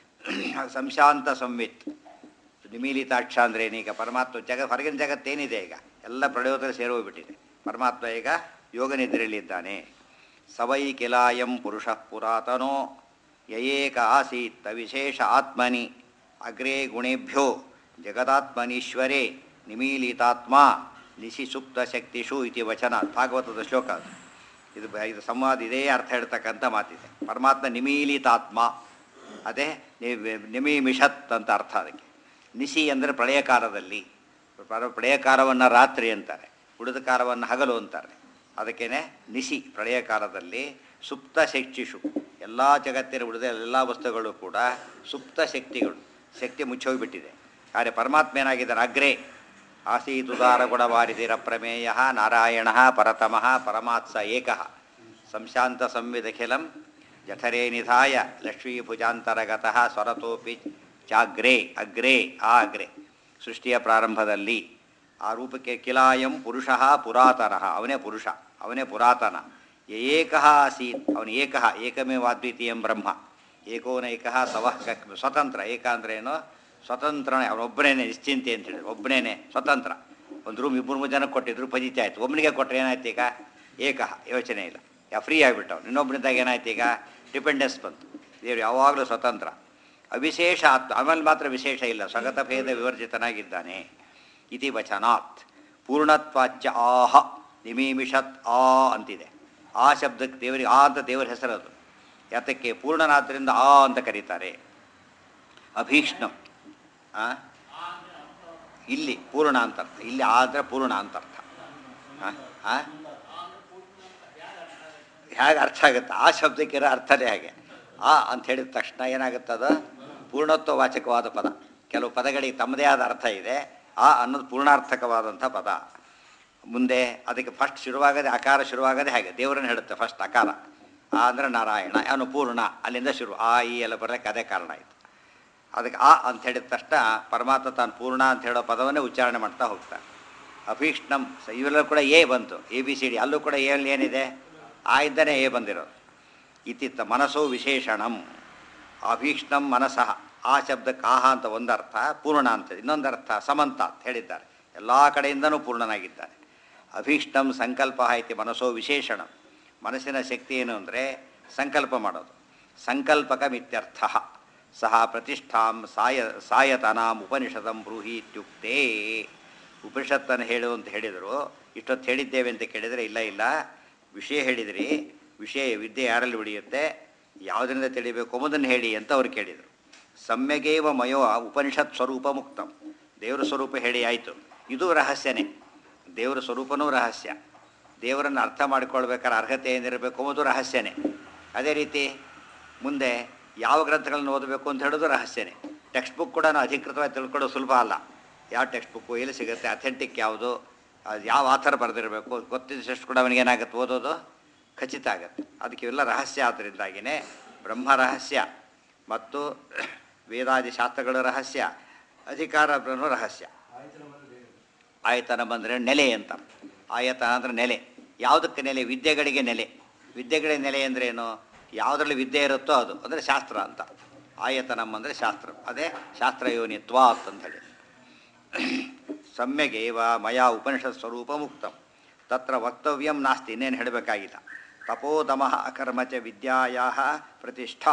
ಸಂಶಾಂತ ಸಂವಿತ್ ನಿಮೀಲಿತಾಕ್ಷ ಅಂದ್ರೆ ಏನೀಗ ಪರಮಾತ್ಮ ಜಗ ಹೊರಗಿನ ಜಗತ್ತೇನಿದೆ ಈಗ ಎಲ್ಲ ಪ್ರಳಯೋದಲ್ಲಿ ಸೇರೋಗ್ಬಿಟ್ಟಿದೆ ಪರಮಾತ್ಮ ಈಗ ಯೋಗ ನಿದ್ರೆಯಲ್ಲಿದ್ದಾನೆ ಸವೈ ಕಿಲಾಯಂ ಪುರುಷ ಪುರಾತನೋ ಯಯೇಕ ಆಸೀತ್ ವಿಶೇಷ ಆತ್ಮನಿ ಅಗ್ರೇ ಗುಣೇಭ್ಯೋ ಜಗದಾತ್ಮನೀಶ್ವರೇ ನಿಮೀಲಿತಾತ್ಮ ನಿಶಿ ಸುಪ್ತ ಶಕ್ತಿಷು ಇತಿ ವಚನ ಭಾಗವತದ ಶ್ಲೋಕ ಅದು ಇದು ಬ- ಇದು ಸಂವಾದ ಇದೇ ಅರ್ಥ ಹೇಳ್ತಕ್ಕಂಥ ಮಾತಿದೆ ಪರಮಾತ್ಮ ನಿಮೀಲಿತಾತ್ಮ ಅದೇ ನಿ- ನಿಮಿಮಿಷತ್ ಅಂತ ಅರ್ಥ ಅದಕ್ಕೆ ನಿಶಿ ಅಂದರೆ ಪ್ರಳಯ ಕಾಲದಲ್ಲಿ ಪ್ರ- ಪ್ರಳಯ ಕಾಲವನ್ನು ರಾತ್ರಿ ಅಂತಾರೆ ಉಳಿದ ಕಾಲವನ್ನು ಹಗಲು ಅಂತಾರೆ ಅದಕ್ಕೇನೆ ನಿಶಿ ಪ್ರಳಯ ಕಾಲದಲ್ಲಿ ಸುಪ್ತ ಶಕ್ತಿಷು ಎಲ್ಲ ಜಗತ್ತಿನ ಉಳಿದ ಎಲ್ಲ ವಸ್ತುಗಳು ಕೂಡ ಸುಪ್ತ ಶಕ್ತಿಗಳು ಶಕ್ತಿ ಮುಚ್ಚೋಗಿಬಿಟ್ಟಿದೆ ಆದರೆ ಪರಮಾತ್ಮ ಏನಾಗಿದ್ದಾನೆ ಅಗ್ರೇ ಆಸೀತುದಾರ ಗುಣವಾರಿದಿರ ಪ್ರಮೇಯ ನಾರಾಯಣ ಪರತಮಃ ಪರಮಾತ್ಸ ಏಕಃ ಸಂಶಾಂತ ಸಂವಿದಖಿಲಂ ಜಠರೇ ನಿಧಾಯ ಲಕ್ಷ್ಮೀಭುಜಾಂತರಗತಃ ಸ್ವರತೋಪಿ ಚಾಗ್ರೇ ಅಗ್ರೇ ಆ ಅಗ್ರೆ ಸೃಷ್ಟಿಯ ಪ್ರಾರಂಭದಲ್ಲಿ ಆ ರೂಪಕ್ಕೆ ಕಿಲಾಯಂ ಪುರುಷ ಪುರಾತನಃ ಅವನೇ ಪುರುಷ ಅವನೇ ಪುರಾತನ ಏಕಃ ಆಸೀತ್ ಅವನು ಏಕಃ ಏಕಮೇವಾದ್ವಿತೀಯಂ ಬ್ರಹ್ಮ ಏಕೋನೈಕಃ ಸವಃ ಕಕ್ ಸ್ವತಂತ್ರ ಏಕ ಅಂದ್ರೆ ಏನು ಸ್ವತಂತ್ರನೇ ಅವನೊಬ್ಬನೇನೆ ನಿಶ್ಚಿಂತೆ ಅಂತ ಹೇಳಿದ್ರು ಒಬ್ಬನೇನೆ ಸ್ವತಂತ್ರ ಒಂದು ರೂಮ್ ಇಬ್ಬರು ಮೂರು ಜನಕ್ಕೆ ಕೊಟ್ಟಿದ್ರು ಫಜಿತಿ ಆಯಿತು ಒಬ್ಬನಿಗೆ ಕೊಟ್ಟರೆ ಏನಾಯ್ತು ಈಗ ಏಕಃ ಯೋಚನೆ ಇಲ್ಲ ಯಾ ಫ್ರೀ ಆಗಿಬಿಟ್ಟು ಅವ್ನು ಇನ್ನೊಬ್ಬನಿದ್ದಾಗ ಏನಾಯ್ತು ಈಗ ಡಿಪೆಂಡೆನ್ಸ್ ಬಂತು ದೇವರು ಯಾವಾಗಲೂ ಸ್ವತಂತ್ರ ಅವಿಶೇಷ ಆತ್ಮ ಆಮೇಲೆ ಮಾತ್ರ ವಿಶೇಷ ಇಲ್ಲ ಸ್ವಗತ ಭೇದ ವಿವರ್ಜಿತನಾಗಿದ್ದಾನೆ ಇತಿ ವಚನಾತ್ ಪೂರ್ಣತ್ವಾಚ ಆಹ ನಿಮೀಮಿಷತ್ ಆ ಅಂತಿದೆ ಆ ಶಬ್ದಕ್ಕೆ ದೇವರಿಗೆ ಆ ಅಂತ ದೇವರ ಹೆಸರದು ಯಾತಕ್ಕೆ ಪೂರ್ಣನಾದ್ದರಿಂದ ಆ ಅಂತ ಕರೀತಾರೆ ಅಭೀಷ್ಣಂ ಆ? ಇಲ್ಲಿ ಪೂರ್ಣ ಅಂತ ಅರ್ಥ ಇಲ್ಲಿ ಆ ಅಂದರೆ ಪೂರ್ಣ ಅಂತ ಅರ್ಥ ಆ? ಆ? ಹೇಗೆ ಅರ್ಥ ಆಗುತ್ತೆ ಆ ಶಬ್ದಕ್ಕಿರೋ ಅರ್ಥನೇ ಹಾಗೆ ಆ ಅಂತ ಹೇಳಿದ ತಕ್ಷಣ ಏನಾಗುತ್ತದ ಪೂರ್ಣತ್ವ ವಾಚಕವಾದ ಪದ ಕೆಲವು ಪದಗಳಿಗೆ ತಮ್ಮದೇ ಆದ ಅರ್ಥ ಇದೆ ಆ ಅನ್ನೋದು ಪೂರ್ಣಾರ್ಥಕವಾದಂಥ ಪದ ಮುಂದೆ ಅದಕ್ಕೆ ಫಸ್ಟ್ ಶುರುವಾಗದೆ ಅಕಾರ ಶುರುವಾಗದೆ ಹಾಗೆ ದೇವರನ್ನು ಹೇಳುತ್ತೆ ಫಸ್ಟ್ ಅಕಾರ ಆ ಅಂದರೆ ನಾರಾಯಣ ಅವನು ಪೂರ್ಣ ಅಲ್ಲಿಂದ ಶುರು ಆ ಈ ಎಲ್ಲ ಬರಲಿಕ್ಕೆ ಅದೇ ಕಾರಣ ಆಯಿತು ಅದಕ್ಕೆ ಆ ಅಂತ ಹೇಳಿದ ತಕ್ಷಣ ಪರಮಾತ್ಮ ತಾನು ಪೂರ್ಣ ಅಂತ ಹೇಳೋ ಪದವನ್ನೇ ಉಚ್ಚಾರಣೆ ಮಾಡ್ತಾ ಹೋಗ್ತಾನೆ ಅಭೀಷ್ಣಂ ಸ ಇವೆಲ್ಲ ಕೂಡ ಎ ಬಂತು ಎ ಬಿ ಸಿ ಡಿ ಅಲ್ಲೂ ಕೂಡ ಎ ಅಲ್ಲಿ ಏನಿದೆ ಆ ಇದ್ದನೇ ಎ ಬಂದಿರೋದು ಇತಿತ್ತ ಮನಸ್ಸು ವಿಶೇಷಣಂ ಅಭೀಷ್ಣಂ ಮನಸಃ ಆ ಶಬ್ದಕ್ಕೆ ಆಹ ಅಂತ ಒಂದರ್ಥ ಪೂರ್ಣ ಅಂತ ಇನ್ನೊಂದು ಅರ್ಥ ಸಮಂತ ಅಂತ ಹೇಳಿದ್ದಾರೆ ಎಲ್ಲ ಕಡೆಯಿಂದನೂ ಪೂರ್ಣನಾಗಿದ್ದಾನೆ ಅಭೀಷ್ಟಂ ಸಂಕಲ್ಪ ಇತಿ ಮನಸ್ಸೋ ವಿಶೇಷಣ ಮನಸ್ಸಿನ ಶಕ್ತಿ ಏನು ಅಂದರೆ ಸಂಕಲ್ಪ ಮಾಡೋದು ಸಂಕಲ್ಪಕಮಿತ್ಯರ್ಥ ಸಹ ಪ್ರತಿಷ್ಠಾಂ ಸಾಯ ಸಾಯತನಾಂ ಉಪನಿಷದಂ ಬ್ರೂಹಿ ಇತ್ಯುಕ್ತೇ ಉಪನಿಷತ್ತನ್ನು ಹೇಳು ಅಂತ ಹೇಳಿದರು ಇಷ್ಟೊತ್ತು ಹೇಳಿದ್ದೇವೆ ಅಂತ ಕೇಳಿದರೆ ಇಲ್ಲ ಇಲ್ಲ ವಿಷಯ ಹೇಳಿದ್ರಿ ವಿಷಯ ವಿದ್ಯೆ ಯಾರಲ್ಲಿ ಉಳಿಯುತ್ತೆ ಯಾವುದರಿಂದ ತಿಳಿಬೇಕು ಎಂಬುದನ್ನು ಹೇಳಿ ಅಂತ ಅವ್ರು ಕೇಳಿದರು ಸಮ್ಯಗೇವ ಮಯೋ ಉಪನಿಷತ್ ಸ್ವರೂಪ ಮುಕ್ತಂ ದೇವರ ಸ್ವರೂಪ ಹೇಳಿ ಆಯಿತು ಇದು ರಹಸ್ಯನೇ ದೇವರ ಸ್ವರೂಪನೂ ರಹಸ್ಯ ದೇವರನ್ನು ಅರ್ಥ ಮಾಡ್ಕೊಳ್ಬೇಕಾದ್ರೆ ಅರ್ಹತೆ ಏನಿರಬೇಕು ಎಂಬುದು ರಹಸ್ಯನೇ ಅದೇ ರೀತಿ ಮುಂದೆ ಯಾವ ಗ್ರಂಥಗಳನ್ನು ಓದಬೇಕು ಅಂತ ಹೇಳೋದು ರಹಸ್ಯನೇ ಟೆಕ್ಸ್ಟ್ ಬುಕ್ ಕೂಡ ಅಧಿಕೃತವಾಗಿ ತಿಳ್ಕೊಳ್ಳೋದು ಸುಲಭ ಅಲ್ಲ ಯಾವ ಟೆಕ್ಸ್ಟ್ ಬುಕ್ಕು ಎಲ್ಲಿ ಸಿಗುತ್ತೆ ಅಥೆಂಟಿಕ್ ಯಾವುದು ಅದು ಯಾವ ಆಥರ್ ಬರೆದಿರಬೇಕು ಗೊತ್ತಿದ್ದಷ್ಟು ಕೂಡ ಅವನಿಗೇನಾಗುತ್ತೆ ಓದೋದು ಖಚಿತ ಆಗುತ್ತೆ ಅದಕ್ಕೆ ಇವೆಲ್ಲ ರಹಸ್ಯ ಆದ್ದರಿಂದಾಗಿಯೇ ಬ್ರಹ್ಮ ರಹಸ್ಯ ಮತ್ತು ವೇದಾದಿ ಶಾಸ್ತ್ರಗಳ ರಹಸ್ಯ ಅಧಿಕಾರ ರಹಸ್ಯ ಆಯತನ ಬಂದರೆ ನೆಲೆ ಅಂತ ಆಯತನ ಅಂದರೆ ನೆಲೆ ಯಾವುದಕ್ಕೆ ನೆಲೆ ವಿದ್ಯೆಗಳಿಗೆ ನೆಲೆ ವಿದ್ಯೆಗಳಿಗೆ ನೆಲೆ ಅಂದರೆ ಏನು ಯಾವುದರಲ್ಲಿ ವಿದ್ಯೆ ಇರುತ್ತೋ ಅದು ಅಂದರೆ ಶಾಸ್ತ್ರ ಅಂತ ಆಯತನಂ ಅಂದರೆ ಶಾಸ್ತ್ರ ಅದೇ ಶಾಸ್ತ್ರಯೋನಿತ್ವ ಅಂತ ಹೇಳಿ ಸಮ್ಯಗೇವ ಮಯಾ ಉಪನಿಷತ್ ಸ್ವರೂಪ ಮುಕ್ತಂ ತತ್ರ ವಕ್ತವ್ಯಂ ನಾಸ್ತಿ ಇನ್ನೇನು ಹೇಳಬೇಕಾಗಿಲ್ಲ ತಪೋದಮ ಅಕರ್ಮ ಚ ವಿದ್ಯಾಯಾ ಪ್ರತಿಷ್ಠಾ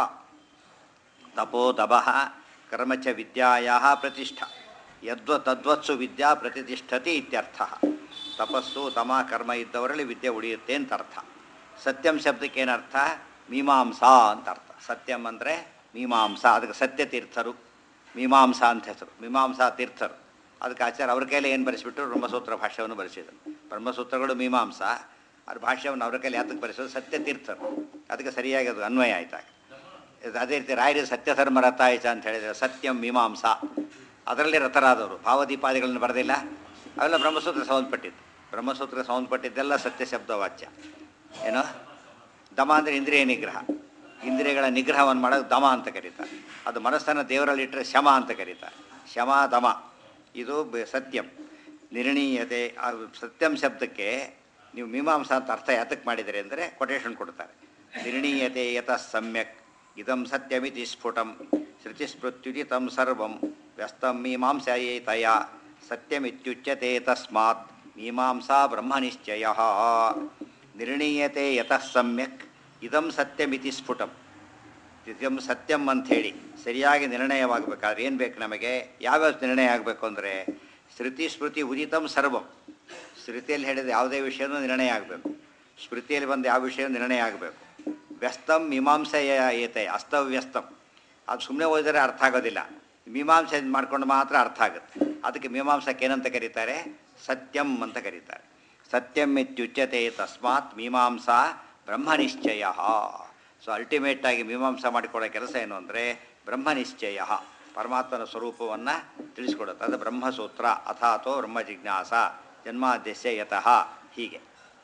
ತಪೋದಮಃ ಕರ್ಮ ಚ ವಿದ್ಯಾಯಾ ಪ್ರತಿಷ್ಠಾ ಯದ್ವ ತದ್ವತ್ಸು ವಿದ್ಯಾ ಪ್ರತಿಷ್ಠತಿ ಇತ್ಯರ್ಥ ತಪಸ್ಸು ತಮ ಕರ್ಮ ಇದ್ದವರಲ್ಲಿ ವಿದ್ಯೆ ಉಳಿಯುತ್ತೆ ಅಂತ ಅರ್ಥ ಸತ್ಯಂ ಶಬ್ದಕ್ಕೆ ಏನರ್ಥ ಮೀಮಾಂಸಾ ಅಂತ ಅರ್ಥ ಸತ್ಯಂ ಅಂದರೆ ಮೀಮಾಂಸಾ ಅದಕ್ಕೆ ಸತ್ಯ ತೀರ್ಥರು ಮೀಮಾಂಸಾ ಅಂತ ಹೆಸರು ಮೀಮಾಂಸಾ ತೀರ್ಥರು ಅದಕ್ಕೆ ಆಚಾರ್ಯ ಅವ್ರ ಕೈಲಿ ಏನು ಬರೆಸಿಬಿಟ್ರು ಬ್ರಹ್ಮಸೂತ್ರ ಭಾಷ್ಯವನ್ನು ಬರೆಸಿದರು ಬ್ರಹ್ಮಸೂತ್ರಗಳು ಮೀಮಾಂಸಾ ಅದ್ರ ಭಾಷ್ಯವನ್ನು ಅವ್ರ ಕೈಲಿ ಯಾತಕ್ಕೆ ಬರೆಸೋದು ಸತ್ಯ ತೀರ್ಥರು ಅದಕ್ಕೆ ಸರಿಯಾಗಿ ಅದು ಅನ್ವಯ ಆಯ್ತಾಗ ಇದು ಅದೇ ರೀತಿ ರಾಯರು ಸತ್ಯಧರ್ಮ ರಥಾಯಿತ ಅಂತ ಹೇಳಿದರೆ ಸತ್ಯಂ ಮೀಮಾಂಸಾ ಅದರಲ್ಲಿ ರಥರಾದವರು ಭಾವದೀಪಾದಿಗಳನ್ನು ಬರೆದಿಲ್ಲ ಅವೆಲ್ಲ ಬ್ರಹ್ಮಸೂತ್ರ ಸಂಬಂಧಪಟ್ಟಿದ್ದು ಬ್ರಹ್ಮಸೂತ್ರ ಸಂಬಂಧಪಟ್ಟಿದ್ದೆಲ್ಲ ಸತ್ಯ ಶಬ್ದ ವಾಚ್ಯ ಏನು ದಮ ಅಂದರೆ ಇಂದ್ರಿಯ ನಿಗ್ರಹ ಇಂದ್ರಿಯಗಳ ನಿಗ್ರಹವನ್ನು ಮಾಡೋದು ದಮ ಅಂತ ಕರೀತಾರೆ ಅದು ಮನಸ್ಸನ್ನು ದೇವರಲ್ಲಿಟ್ಟರೆ ಶಮ ಅಂತ ಕರೀತಾರೆ ಶಮ ದಮ ಇದು ಬೆ- ಸತ್ಯಂ ನಿರ್ಣೀಯತೆ ಆ ಸತ್ಯಂ ಶಬ್ದಕ್ಕೆ ನೀವು ಮೀಮಾಂಸಾ ಅಂತ ಅರ್ಥ ಯಾತಕ್ಕೆ ಮಾಡಿದರೆ ಅಂದರೆ ಕೊಟೇಶನ್ ಕೊಡ್ತಾರೆ ನಿರ್ಣೀಯತೆ ಯತಃ ಸಮ್ಯಕ್ ಇದಂ ಸತ್ಯಮಿತಿ ಸ್ಫುಟಂ ಶ್ರುತಿಸ್ಮೃತ್ಯುಜಿತಂ ಸರ್ವಂ ವ್ಯಸ್ತಂ ಮೀಮಾಂಸಾಯೇತಯ ಸತ್ಯಮಿತ್ಯುಚ್ಯತೆ ತಸ್ಮಾತ್ ಮೀಮಾಂಸಾ ಬ್ರಹ್ಮನಿಶ್ಚಯ ನಿರ್ಣೀಯತೆ ಯತಃ ಸಮ್ಯಕ್ ಇದಂ ಸತ್ಯಮಿತಿ ಸ್ಫುಟಂ ಇದಂ ಸತ್ಯಂ ಅಂಥೇಳಿ ಸರಿಯಾಗಿ ನಿರ್ಣಯವಾಗಬೇಕಾದ್ರೆ ಏನು ಬೇಕು ನಮಗೆ ಯಾವ್ಯಾವ ನಿರ್ಣಯ ಆಗಬೇಕು ಅಂದರೆ ಶ್ರುತಿ ಸ್ಮೃತಿ ಉದಿತಂ ಸರ್ವಂ ಶ್ರುತಿಯಲ್ಲಿ ಹೇಳಿದ ಯಾವುದೇ ವಿಷಯನೂ ನಿರ್ಣಯ ಆಗಬೇಕು ಸ್ಮೃತಿಯಲ್ಲಿ ಬಂದು ಯಾವ ವಿಷಯ ನಿರ್ಣಯ ಆಗಬೇಕು ವ್ಯಸ್ತಂ ಮೀಮಾಂಸೆಯ ಏತೆ ಅಸ್ತವ್ಯಸ್ತಂ ಅದು ಸುಮ್ಮನೆ ಓದಿದರೆ ಅರ್ಥ ಆಗೋದಿಲ್ಲ ಮೀಮಾಂಸೆ ಮಾಡ್ಕೊಂಡು ಮಾತ್ರ ಅರ್ಥ ಆಗುತ್ತೆ ಅದಕ್ಕೆ ಮೀಮಾಂಸಕ್ಕೆ ಏನಂತ ಕರೀತಾರೆ ಸತ್ಯಂ ಅಂತ ಕರೀತಾರೆ ಸತ್ಯಂ ಇತ್ಯುಚ್ಯತೆ ತಸ್ಮಾತ್ ಮೀಮಾಂಸಾ ಬ್ರಹ್ಮನಿಶ್ಚಯ ಸೊ ಅಲ್ಟಿಮೇಟ್ ಆಗಿ ಮೀಮಾಂಸಾ ಮಾಡಿಕೊಡೋ ಕೆಲಸ ಏನು ಅಂದರೆ ಬ್ರಹ್ಮನಿಶ್ಚಯ ಪರಮಾತ್ಮನ ಸ್ವರೂಪವನ್ನು ತಿಳಿಸ್ಕೊಡುತ್ತೆ ಅದು ಬ್ರಹ್ಮಸೂತ್ರ ಅಥಾತೋ ಬ್ರಹ್ಮ ಜಿಜ್ಞಾಸ ಜನ್ಮಾದ್ಯಸ್ಯ ಯತಃ ಹೀಗೆ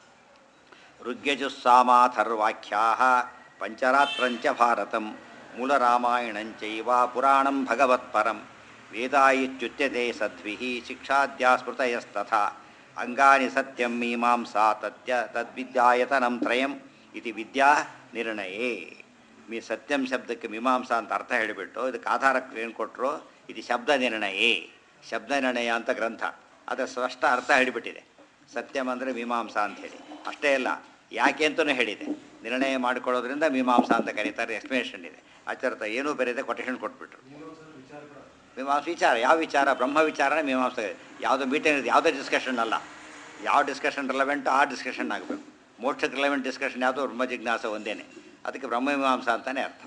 ಋಗ್ಯಜುಸ್ಸಾಮಾಥರ್ವಾಖ್ಯಾ ಪಂಚರಾತ್ರಂಚ ಭಾರತಂ ಮೂಲರಾಮಾಯಣಂಚೈವ ಪುರಾಣಂ ಭಗವತ್ಪರಂ ವೇದಾ ಇತ್ಯುಚ್ಯತೆ ಸದ್ಭಿಃ ಶಿಕ್ಷಾದ್ಯಾ ಸ್ಮೃತಯಸ್ತಥಾ ಅಂಗಾನಿ ಸತ್ಯಂ ಮೀಮಾಂಸಾ ತತ್ಯ ತದ್ವಿದ್ಯಾಯತನಂ ತ್ರಯಂ ಇತಿ ವಿದ್ಯಾ ನಿರ್ಣಯೇ ಮೀ ಸತ್ಯಂ ಶಬ್ದಕ್ಕೆ ಮೀಮಾಂಸಾ ಅಂತ ಅರ್ಥ ಹೇಳಿಬಿಟ್ಟು ಇದಕ್ಕೆ ಆಧಾರಕ್ಕೆ ಏನು ಕೊಟ್ಟರು ಇದು ಶಬ್ದ ನಿರ್ಣಯೇ ಶಬ್ದ ನಿರ್ಣಯ ಅಂತ ಗ್ರಂಥ ಅದರ ಸ್ಪಷ್ಟ ಅರ್ಥ ಹೇಳಿಬಿಟ್ಟಿದೆ ಸತ್ಯಂ ಅಂದರೆ ಮೀಮಾಂಸಾ ಅಂತ ಹೇಳಿ ಅಷ್ಟೇ ಅಲ್ಲ ಯಾಕೆ ಅಂತಲೂ ಹೇಳಿದೆ ನಿರ್ಣಯ ಮಾಡಿಕೊಳ್ಳೋದ್ರಿಂದ ಮೀಮಾಂಸಾ ಅಂತ ಕರೀತಾರೆ ಎಕ್ಸ್ಪ್ಲನೇಷನ್ ಇದೆ ಆಚಾರ್ಯ ಏನೂ ಬೇರೆದೆ ಕೊಟೇಶನ್ ಕೊಟ್ಬಿಟ್ರು ಮೀಮಾಂಸ ವಿಚಾರ ಯಾವ ವಿಚಾರ ಬ್ರಹ್ಮ ವಿಚಾರನೇ ಮೀಮಾಂಸ ಯಾವುದೋ ಮೀಟಿಂಗ್ ಯಾವುದೇ ಡಿಸ್ಕಷನ್ ಅಲ್ಲ ಯಾವ ಡಿಸ್ಕಷನ್ ರಿಲೆವೆಂಟ್ ಆ ಡಿಸ್ಕಷನ್ ಆಗಬೇಕು ಮೋಕ್ಷಕ್ಕೆ ರಿಲೆವೆಂಟ್ ಡಿಸ್ಕಷನ್ ಯಾವುದೋ ಬ್ರಹ್ಮ ಜಿಜ್ಞಾಸ ಒಂದೇನೆ ಅದಕ್ಕೆ ಬ್ರಹ್ಮ ಮೀಮಾಂಸ ಅಂತಲೇ ಅರ್ಥ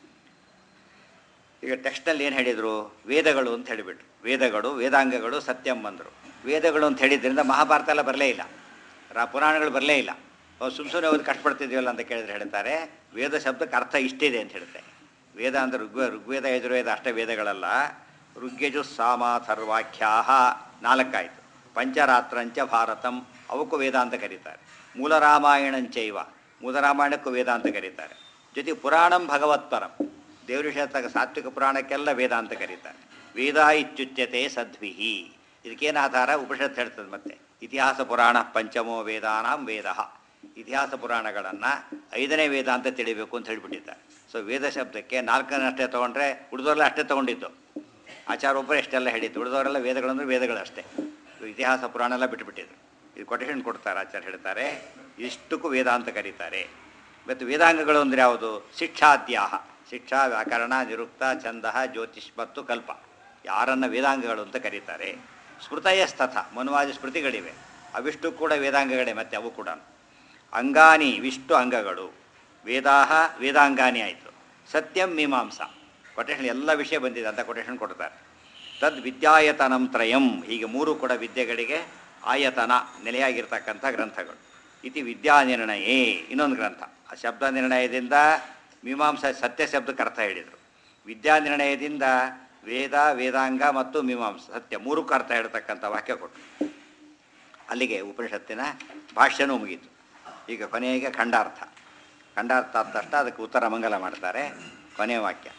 ಈಗ ಟೆಕ್ಸ್ಟಲ್ಲಿ ಏನು ಹೇಳಿದರು ವೇದಗಳು ಅಂತ ಹೇಳಿಬಿಟ್ರು ವೇದಗಳು ವೇದಾಂಗಗಳು ಸತ್ಯಂ ಬಂದರು ವೇದಗಳು ಅಂತ ಹೇಳಿದ್ರಿಂದ ಮಹಾಭಾರತ ಎಲ್ಲ ಬರಲೇ ಇಲ್ಲ ರಾ ಪುರಾಣಗಳು ಬರಲೇ ಇಲ್ಲ ಸುಮ್ಮ ಸುಮ್ಮನೆ ಓದಿ ಕಷ್ಟಪಡ್ತಿದ್ದೀವಲ್ಲ ಅಂತ ಕೇಳಿದ್ರೆ ಹೇಳ್ತಾರೆ ವೇದ ಶಬ್ದಕ್ಕೆ ಅರ್ಥ ಇಷ್ಟಿದೆ ಅಂತ ಹೇಳುತ್ತೆ ವೇದ ಅಂದರೆ ಋಗ್ವೇ ಋಗ್ವೇದ ಯಜುರ್ವೇದ ಅಷ್ಟೇ ವೇದಗಳಲ್ಲ ಋಗ್ಯಜು ಸಾಮಾಥರ್ವಾಖ್ಯಾ ನಾಲ್ಕಾಯಿತು ಪಂಚರಾತ್ರಂಚ ಭಾರತಂ ಅವಕ್ಕೂ ವೇದ ಅಂತ ಕರೀತಾರೆ ಮೂಲ ರಾಮಾಯಣಂಚೈವ ಮೂಲ ರಾಮಾಯಣಕ್ಕೂ ವೇದ ಅಂತ ಕರೀತಾರೆ ಜೊತೆ ಪುರಾಣಂ ಭಗವತ್ಪರಂ ದೇವರಿಷತ್ತಾಗ ಸಾತ್ವಿಕ ಪುರಾಣಕ್ಕೆಲ್ಲ ವೇದ ಅಂತ ಕರೀತಾರೆ ವೇದ ಇತ್ಯುಚ್ಯತೆ ಸದ್ವಿಹಿ ಇದಕ್ಕೇನು ಆಧಾರ ಉಪನಿಷತ್ ಹೇಳ್ತದೆ ಮತ್ತೆ ಇತಿಹಾಸ ಪುರಾಣ ಪಂಚಮೋ ವೇದಾನಾಂ ವೇದ ಇತಿಹಾಸ ಪುರಾಣಗಳನ್ನು ಐದನೇ ವೇದ ಅಂತ ತಿಳಿಬೇಕು ಅಂತ ಹೇಳಿಬಿಟ್ಟಿದ್ದಾರೆ ಸೊ ವೇದ ಶಬ್ದಕ್ಕೆ ನಾಲ್ಕನೇ ಅಷ್ಟೇ ತೊಗೊಂಡ್ರೆ ಉಳಿದವರೆಲ್ಲ ಅಷ್ಟೇ ತೊಗೊಂಡಿದ್ದು ಆಚಾರ ಒಬ್ಬರೇ ಎಷ್ಟೆಲ್ಲ ಹೇಳಿದ್ದು ಉಳಿದವರೆಲ್ಲ ವೇದಗಳಂದ್ರೆ ವೇದಗಳಷ್ಟೇ ಇತಿಹಾಸ ಪುರಾಣ ಎಲ್ಲ ಬಿಟ್ಟುಬಿಟ್ಟಿದ್ರು ಇದು ಕೊಟೇಶನ್ ಕೊಡ್ತಾರೆ ಆಚಾರ್ಯ ಹೇಳ್ತಾರೆ ಇಷ್ಟಕ್ಕೂ ವೇದ ಅಂತ ಕರೀತಾರೆ ಮತ್ತು ವೇದಾಂಗಗಳು ಅಂದರೆ ಯಾವುದು ಶಿಕ್ಷಾದ್ಯಾಹ ಶಿಕ್ಷಾ ವ್ಯಾಕರಣ ನಿರುಕ್ತ ಛಂದ ಜ್ಯೋತಿಷ್ ಮತ್ತು ಕಲ್ಪ ಯಾರನ್ನ ವೇದಾಂಗಗಳು ಅಂತ ಕರೀತಾರೆ ಸ್ಮೃತಯಸ್ತಥ ಮನುವಾದಿ ಸ್ಮೃತಿಗಳಿವೆ ಅವಿಷ್ಟು ಕೂಡ ವೇದಾಂಗಗಳೇ ಮತ್ತೆ ಅವು ಕೂಡ ಅಂಗಾನಿ ವಿಷ್ಟು ಅಂಗಗಳು ವೇದಾಹ ವೇದಾಂಗಾನಿ ಆಯಿತು ಸತ್ಯಂ ಮೀಮಾಂಸ ಕೊಟೇಶನ್ ಎಲ್ಲ ವಿಷಯ ಬಂದಿದೆ ಅಂತ ಕೊಟೇಶನ್ ಕೊಡ್ತಾರೆ ತದ್ ವಿದ್ಯಾಯತನಂ ತ್ರಯಂ ಹೀಗೆ ಮೂರು ಕೂಡ ವಿದ್ಯೆಗಳಿಗೆ ಆಯತನ ನೆಲೆಯಾಗಿರ್ತಕ್ಕಂಥ ಗ್ರಂಥಗಳು ಇತಿ ವಿದ್ಯಾ ನಿರ್ಣಯೇ ಇನ್ನೊಂದು ಗ್ರಂಥ ಆ ಶಬ್ದ ನಿರ್ಣಯದಿಂದ ಮೀಮಾಂಸ ಸತ್ಯ ಶಬ್ದಕ್ಕೆ ಅರ್ಥ ಹೇಳಿದರು ವಿದ್ಯಾ ನಿರ್ಣಯದಿಂದ ವೇದ ವೇದಾಂಗ ಮತ್ತು ಮೀಮಾಂಸ ಸತ್ಯ ಮೂರಕ್ಕೂ ಅರ್ಥ ಹೇಳ್ತಕ್ಕಂಥ ವಾಕ್ಯ ಕೊಟ್ಟರು ಅಲ್ಲಿಗೆ ಉಪನಿಷತ್ತಿನ ಭಾಷ್ಯನೂ ಮುಗೀತು ಈಗ ಕೊನೆಗೆ ಖಂಡಾರ್ಥ ಖಂಡಾರ್ಥ ಆದ ತಕ್ಷಣ ಅದಕ್ಕೆ ಉತ್ತರ ಮಂಗಲ ಮಾಡ್ತಾರೆ ಕೊನೆಯ ವಾಕ್ಯ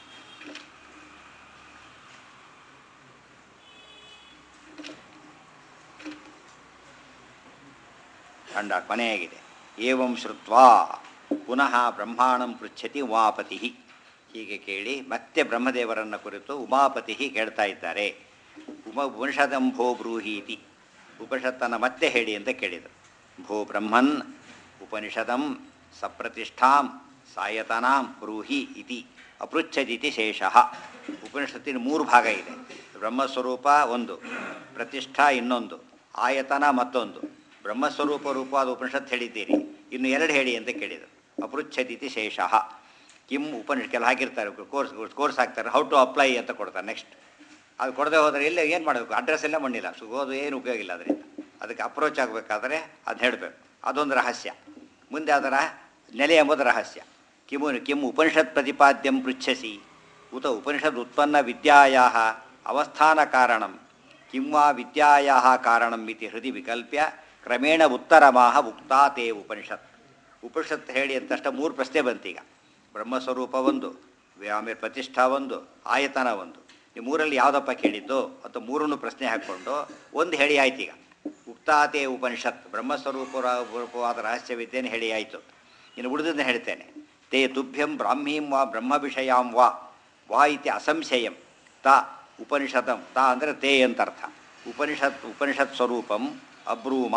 ಖಂಡ ಕೊನೆಯಾಗಿದೆ ಏವಂ ಶ್ರುತ್ವಾ ಪುನಃ ಬ್ರಹ್ಮಾಣಂ ಪೃಚ್ಛತಿ ಉಮಾಪತಿ ಹೀಗೆ ಕೇಳಿ ಮತ್ತೆ ಬ್ರಹ್ಮದೇವರನ್ನು ಕುರಿತು ಉಮಾಪತಿ ಕೇಳ್ತಾ ಇದ್ದಾರೆ ಉಮ ಉಪನಿಷದಂ ಭೋ ಬ್ರೂಹೀತಿ ಉಪನಿಷತ್ತನ್ನು ಮತ್ತೆ ಹೇಳಿ ಅಂತ ಕೇಳಿದರು ಭೋ ಬ್ರಹ್ಮನ್ ಉಪನಿಷದಂ ಸಪ್ರತಿಷ್ಠಾಂ ಸಾಯತನಾಂ ಬ್ರೂಹಿ ಇತಿ ಅಪೃಚ್ಛದಿತಿ ಶೇಷಃ ಉಪನಿಷತ್ತಿನ ಮೂರು ಭಾಗ ಇದೆ ಬ್ರಹ್ಮಸ್ವರೂಪ ಒಂದು ಪ್ರತಿಷ್ಠಾ ಇನ್ನೊಂದು ಆಯತನ ಮತ್ತೊಂದು ಬ್ರಹ್ಮಸ್ವರೂಪ ರೂಪವಾದ ಉಪನಿಷತ್ ಹೇಳಿದ್ದೀರಿ ಇನ್ನು ಎರಡು ಹೇಳಿ ಅಂತ ಕೇಳಿದರು ಅಪೃಚ್ಛದಿತಿ ಶೇಷಃ ಕಿಮ್ ಉಪನಿಷ್ ಕೆಲ ಹಾಕಿರ್ತಾರೆ ಕೋರ್ಸ್ ಕೋರ್ಸ್ ಹಾಕ್ತಾರೆ ಹೌ ಟು ಅಪ್ಲೈ ಅಂತ ಕೊಡ್ತಾರೆ ನೆಕ್ಸ್ಟ್ ಅದು ಕೊಡದೆ ಹೋದರೆ ಇಲ್ಲ ಏನು ಮಾಡಬೇಕು ಅಡ್ರೆಸ್ ಎಲ್ಲ ಮಣ್ಣಿಲ್ಲ ಸಿಗೋದು ಏನು ಉಪಯೋಗ ಇಲ್ಲ ಅದರಿಂದ ಅದಕ್ಕೆ ಅಪ್ರೋಚ್ ಆಗಬೇಕಾದ್ರೆ ಅದು ಹೇಳಬೇಕು ಅದೊಂದು ರಹಸ್ಯ ಮುಂದೆ ಅದರ ನೆಲೆ ಎಂಬುದು ರಹಸ್ಯ ಕಿಮು ಕಿಮ್ ಉಪನಿಷತ್ ಪ್ರತಿಪಾದ್ಯಂ ಪೃಚ್ಛಸಿ ಉತ ಉಪನಿಷದ್ ಉತ್ಪನ್ನ ವಿದ್ಯಾಯಾ ಅವಸ್ಥಾನ ಕಾರಣಂ ಕಿಂ ವಾ ವಿದ್ಯಾಯಾ ಕಾರಣಂ ಇತಿ ಹೃದಯ ವಿಕಲ್ಪ್ಯ ಕ್ರಮೇಣ ಉತ್ತರಮಾಹ ಉಕ್ತಾ ತೇ ಉಪನಿಷತ್ ಉಪನಿಷತ್ ಹೇಳಿ ಅಂತಷ್ಟ ಮೂರು ಪ್ರಶ್ನೆ ಬಂತೀಗ ಬ್ರಹ್ಮಸ್ವರೂಪ ಒಂದು ಆಮೇಲೆ ಪ್ರತಿಷ್ಠಾ ಒಂದು ಆಯತನ ಒಂದು ಈ ಮೂರಲ್ಲಿ ಯಾವುದಪ್ಪ ಕೇಳಿದ್ದು ಅಥವಾ ಮೂರನ್ನು ಪ್ರಶ್ನೆ ಹಾಕ್ಕೊಂಡು ಒಂದು ಹೇಳಿ ಆಯ್ತು ಈಗ ಉಕ್ತಾತೆ ಉಪನಿಷತ್ ಬ್ರಹ್ಮಸ್ವರೂಪ ರೂಪವಾದ ರಹಸ್ಯ ವಿದ್ಯೆಯನ್ನು ಹೇಳಿ ಆಯಿತು ಇನ್ನು ಉಳಿದನ್ನು ಹೇಳ್ತೇನೆ ತೇ ತುಭ್ಯಂ ಬ್ರಾಹ್ಮೀಂ ವಾ ಬ್ರಹ್ಮ ವಿಷಯಾಂ ವಾ ವಾ ಇತಿ ಅಸಂಶಯಂ ತ ಉಪನಿಷದಂ ತ ಅಂದರೆ ತೇ ಅಂತ ಅರ್ಥ ಉಪನಿಷತ್ ಉಪನಿಷತ್ ಸ್ವರೂಪಂ ಅಬ್ರೂಮ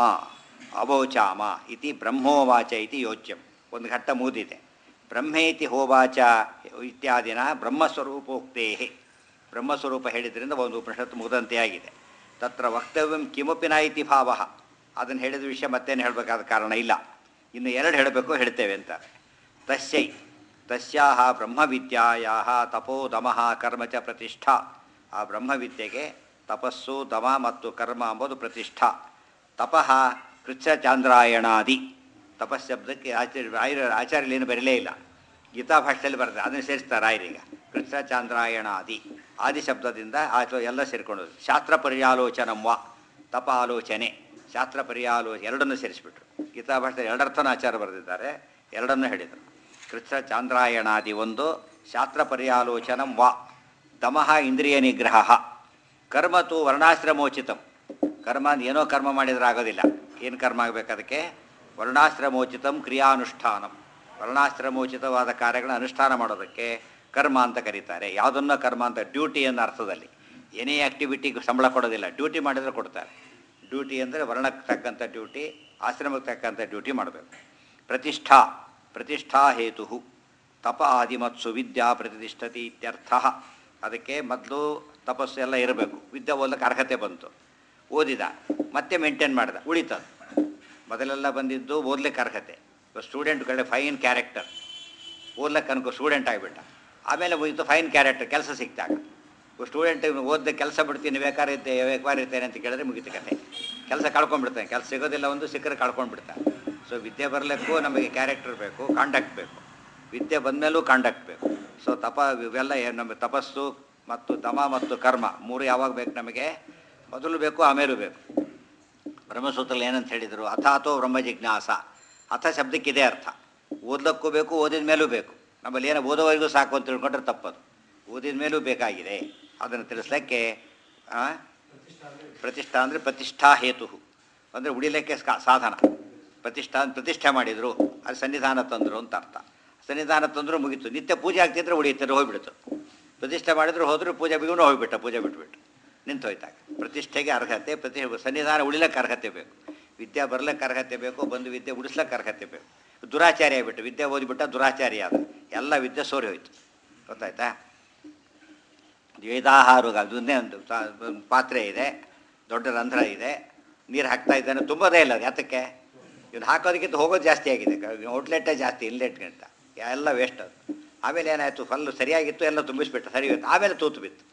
ಅವೋಚಾಮ ಇತಿ ಬ್ರಹ್ಮೋವಾಚ ಇತಿ ಯೋಚ್ಯಂ ಒಂದು ಘಟ್ಟ ಮುಗಿದಿದೆ ಬ್ರಹ್ಮೇತಿ ಹೋವಾಚ ಇತ್ಯಾದಿನ ಬ್ರಹ್ಮಸ್ವರೂಪೋಕ್ತೇ ಬ್ರಹ್ಮಸ್ವರೂಪ ಹೇಳಿದ್ರಿಂದ ಒಂದು ಉಪನಿಷತ್ತು ಮುಗಿದಂತೆ ಆಗಿದೆ ತತ್ರ ವಕ್ತವ್ಯಂ ಕಿಮಪಿ ನ ಇತಿ ಭಾವ ಅದನ್ನು ಹೇಳಿದ ವಿಷಯ ಮತ್ತೇನು ಹೇಳಬೇಕಾದ ಕಾರಣ ಇಲ್ಲ ಇನ್ನು ಎರಡು ಹೇಳಬೇಕು ಹೇಳ್ತೇವೆ ಅಂತ ತಸ್ಯೈ ತಸ್ಯಾಹ ಬ್ರಹ್ಮವಿದ್ಯಾಯಾ ತಪೋ ದಮಃ ಕರ್ಮ ಚ ಪ್ರತಿಷ್ಠಾ ಆ ಬ್ರಹ್ಮವಿದ್ಯೆಗೆ ತಪಸ್ಸು ದಮ ಮತ್ತು ಕರ್ಮ ಎಂಬುದು ಪ್ರತಿಷ್ಠಾ ತಪಃ ಕೃಚ್ಛ ಚಾಂದ್ರಾಯಣಾದಿ ತಪಸ್ಶಬ್ದಕ್ಕೆ ಆಚಾರ್ಯ ರಾಯರ ಆಚಾರ್ಯಲೇನು ಬರಲೇ ಇಲ್ಲ ಗೀತಾ ಭಾಷೆಯಲ್ಲಿ ಬರ್ತದೆ ಅದನ್ನು ಸೇರಿಸ್ತಾರೆ ರಾಯರೀಗ ಕೃಷ್ಣ ಚಾಂದ್ರಾಯಣಾದಿ ಆದಿ ಶಬ್ದದಿಂದ ಆಚೋ ಎಲ್ಲ ಸೇರಿಕೊಂಡು ಶಾಸ್ತ್ರ ಪರ್ಯಾಲೋಚನಂ ವಾ ತಪ ಆಲೋಚನೆ ಶಾಸ್ತ್ರ ಪರ್ಯಾಲೋಚನೆ ಎರಡನ್ನೂ ಸೇರಿಸ್ಬಿಟ್ರು ಗೀತಾ ಭಾಷೆಯಲ್ಲಿ ಎರಡರ್ಥನ ಆಚಾರ ಬರೆದಿದ್ದಾರೆ ಎರಡನ್ನೂ ಹೇಳಿದರು ಕೃಷ್ಣ ಚಾಂದ್ರಾಯಣಾದಿ ಒಂದು ಶಾಸ್ತ್ರ ಪರ್ಯಾಲೋಚನಂ ವಾ ದಮಃ ಇಂದ್ರಿಯ ನಿಗ್ರಹ ಕರ್ಮ ತು ವರ್ಣಾಶ್ರಮೋಚಿತಂ ಕರ್ಮ ಅಂದ್ ಏನೋ ಕರ್ಮ ಮಾಡಿದ್ರೆ ಆಗೋದಿಲ್ಲ ಏನು ಕರ್ಮ ಆಗಬೇಕು ಅದಕ್ಕೆ ವರ್ಣಾಶ್ರಮೋಚಿತಂ ಕ್ರಿಯಾನುಷ್ಠಾನಂ ವರ್ಣಾಶ್ರಮೋಚಿತವಾದ ಕಾರ್ಯಗಳನ್ನ ಅನುಷ್ಠಾನ ಮಾಡೋದಕ್ಕೆ ಕರ್ಮ ಅಂತ ಕರೀತಾರೆ ಯಾವುದನ್ನ ಕರ್ಮ ಅಂತ ಡ್ಯೂಟಿ ಅನ್ನೋ ಅರ್ಥದಲ್ಲಿ ಏನೇ ಆ್ಯಕ್ಟಿವಿಟಿಗೆ ಸಂಬಳ ಕೊಡೋದಿಲ್ಲ ಡ್ಯೂಟಿ ಮಾಡಿದರೆ ಕೊಡ್ತಾರೆ ಡ್ಯೂಟಿ ಅಂದರೆ ವರ್ಣಕ್ಕೆ ತಕ್ಕಂಥ ಡ್ಯೂಟಿ ಆಶ್ರಮಕ್ಕೆ ತಕ್ಕಂಥ ಡ್ಯೂಟಿ ಮಾಡಬೇಕು ಪ್ರತಿಷ್ಠಾ ಪ್ರತಿಷ್ಠಾ ಹೇತು ತಪ ಆದಿಮತ್ಸು ವಿದ್ಯಾ ಪ್ರತಿಷ್ಠತಿ ಇತ್ಯರ್ಥ ಅದಕ್ಕೆ ಮೊದಲು ತಪಸ್ಸು ಎಲ್ಲ ಇರಬೇಕು ವಿದ್ಯೆ ಓದಲಿಕ್ಕೆ ಅರ್ಹತೆ ಬಂತು ಓದಿದ ಮತ್ತೆ ಮೇಂಟೈನ್ ಮಾಡಿದ ಉಳಿತದ ಮೊದಲೆಲ್ಲ ಬಂದಿದ್ದು ಓದ್ಲಿಕ್ಕೆ ಅರ್ಹತೆ ಸ್ಟೂಡೆಂಟ್ ಕಡೆ ಫೈನ್ ಕ್ಯಾರೆಕ್ಟರ್ ಓದ್ಲಿಕ್ಕೆ ಅನ್ಕೋ ಸ್ಟೂಡೆಂಟ್ ಆಗಿಬಿಟ್ಟ ಆಮೇಲೆ ಹೋಯ್ತು ಫೈನ್ ಕ್ಯಾರೆಕ್ಟರ್ ಕೆಲಸ ಸಿಕ್ತಾಗ ಸ್ಟೂಡೆಂಟ್ ಓದ್ದೆ ಕೆಲಸ ಬಿಡ್ತೀನಿ ಬೇಕಾರಿದ್ದೆ ಬೇಕಾರಿರ್ತೇನೆ ಅಂತ ಕೇಳಿದ್ರೆ ಮುಗಿತು ಕತೆ ಕೆಲಸ ಕಳ್ಕೊಂಡ್ಬಿಡ್ತಾನೆ ಕೆಲಸ ಸಿಗೋದಿಲ್ಲ ಒಂದು ಸಿಕ್ಕರೆ ಕಳ್ಕೊಂಡ್ಬಿಡ್ತಾನೆ ಸೊ ವಿದ್ಯೆ ಬರಲಿಕ್ಕೂ ನಮಗೆ ಕ್ಯಾರೆಕ್ಟರ್ ಬೇಕು ಕಾಂಡಕ್ಟ್ ಬೇಕು ವಿದ್ಯೆ ಬಂದಮೇಲೂ ಕಾಂಡಕ್ಟ್ ಬೇಕು ಸೊ ತಪ ಇವೆಲ್ಲ ಏನು ನಮಗೆ ತಪಸ್ಸು ಮತ್ತು ದಮ ಮತ್ತು ಕರ್ಮ ಮೂರು ಯಾವಾಗ ಬೇಕು ನಮಗೆ ಮೊದಲು ಬೇಕು ಆಮೇಲೂ ಬೇಕು ಬ್ರಹ್ಮಸೂತ್ರದಲ್ಲಿ ಏನಂತ ಹೇಳಿದರು ಅಥಾತೋ ಬ್ರಹ್ಮ ಜಿಜ್ಞಾಸ ಅಥ ಶಬ್ದಕ್ಕಿದೆ ಅರ್ಥ ಓದ್ಲಕ್ಕೂ ಬೇಕು ಓದಿದ ಮೇಲೂ ಬೇಕು ನಮ್ಮಲ್ಲಿ ಏನೋ ಓದೋವರೆಗೂ ಸಾಕು ಅಂತ ತಿಳ್ಕೊಂಡ್ರೆ ತಪ್ಪದು ಓದಿದ ಮೇಲೂ ಬೇಕಾಗಿದೆ ಅದನ್ನು ತಿಳಿಸ್ಲಿಕ್ಕೆ ಆ, ಪ್ರತಿಷ್ಠಾ ಅಂದರೆ ಪ್ರತಿಷ್ಠಾ ಹೇತು ಅಂದರೆ ಉಳಿಲಿಕ್ಕೆ ಸ್ಕಾ- ಸಾಧನ ಪ್ರತಿಷ್ಠಾ ಪ್ರತಿಷ್ಠೆ ಮಾಡಿದರು ಅದು ಸನ್ನಿಧಾನ ತಂದರು ಅಂತ ಅರ್ಥ ಸನ್ನಿಧಾನ ತಂದರೂ ಮುಗೀತು ನಿತ್ಯ ಪೂಜೆ ಆಗ್ತಿದ್ರೆ ಉಳಿಯುತ್ತೆ ಹೋಗ್ಬಿಡ್ತು ಪ್ರತಿಷ್ಠೆ ಮಾಡಿದ್ರು ಹೋದ್ರು ಪೂಜೆ ಬಿಗುನು ಹೋಗ್ಬಿಟ್ಟ ಪೂಜೆ ಬಿಟ್ಬಿಟ್ಟು ನಿಂತು ಹೋಯ್ತಾಗ ಪ್ರತಿಷ್ಠೆಗೆ ಅರ್ಹತೆ ಪ್ರತಿ ಸನ್ನಿಧಾನ ಉಳಿಲಕ್ಕೆ ಅರ್ಹತೆ ಬೇಕು ವಿದ್ಯೆ ಬರ್ಲಿಕ್ಕೆ ಅರ್ಹತೆ ಬೇಕು ಬಂದು ವಿದ್ಯೆ ಉಡಿಸ್ಲಿಕ್ಕೆ ಅರ್ಹತೆ ಬೇಕು ದುರಾಚಾರಿ ಆಗಿಬಿಟ್ಟು ವಿದ್ಯೆ ಓದಿಬಿಟ್ಟ ದುರಾಚಾರಿ ಆದ ಎಲ್ಲ ವಿದ್ಯೆ ಸೋರಿ ಹೋಯ್ತು ಗೊತ್ತಾಯ್ತಾ ವೇದಾಹಾರುಗ ಅದನ್ನೇ ಒಂದು ತಾ- ಒಂದು ಪಾತ್ರೆ ಇದೆ ದೊಡ್ಡ ರಂಧ್ರ ಇದೆ ನೀರು ಹಾಕ್ತಾ ಇದ್ದಾನೆ ತುಂಬದೇ ಇಲ್ಲ ಅದು ಯಾತಕ್ಕೆ ಇವನು ಹಾಕೋದಕ್ಕಿಂತ ಹೋಗೋದು ಜಾಸ್ತಿ ಆಗಿದೆ ಔಟ್ಲೆಟ್ಟೇ ಜಾಸ್ತಿ ಇನ್ಲೆಟ್ಗಿಂತ ಎಲ್ಲ ವೇಸ್ಟ್ ಅದು ಆಮೇಲೆ ಏನಾಯಿತು ಫಲ್ಲು ಸರಿಯಾಗಿತ್ತು ಎಲ್ಲ ತುಂಬಿಸ್ಬಿಟ್ಟು ಸರಿ ಹೋಯ್ತು ಆಮೇಲೆ ತೂತು ಬಿತ್ತು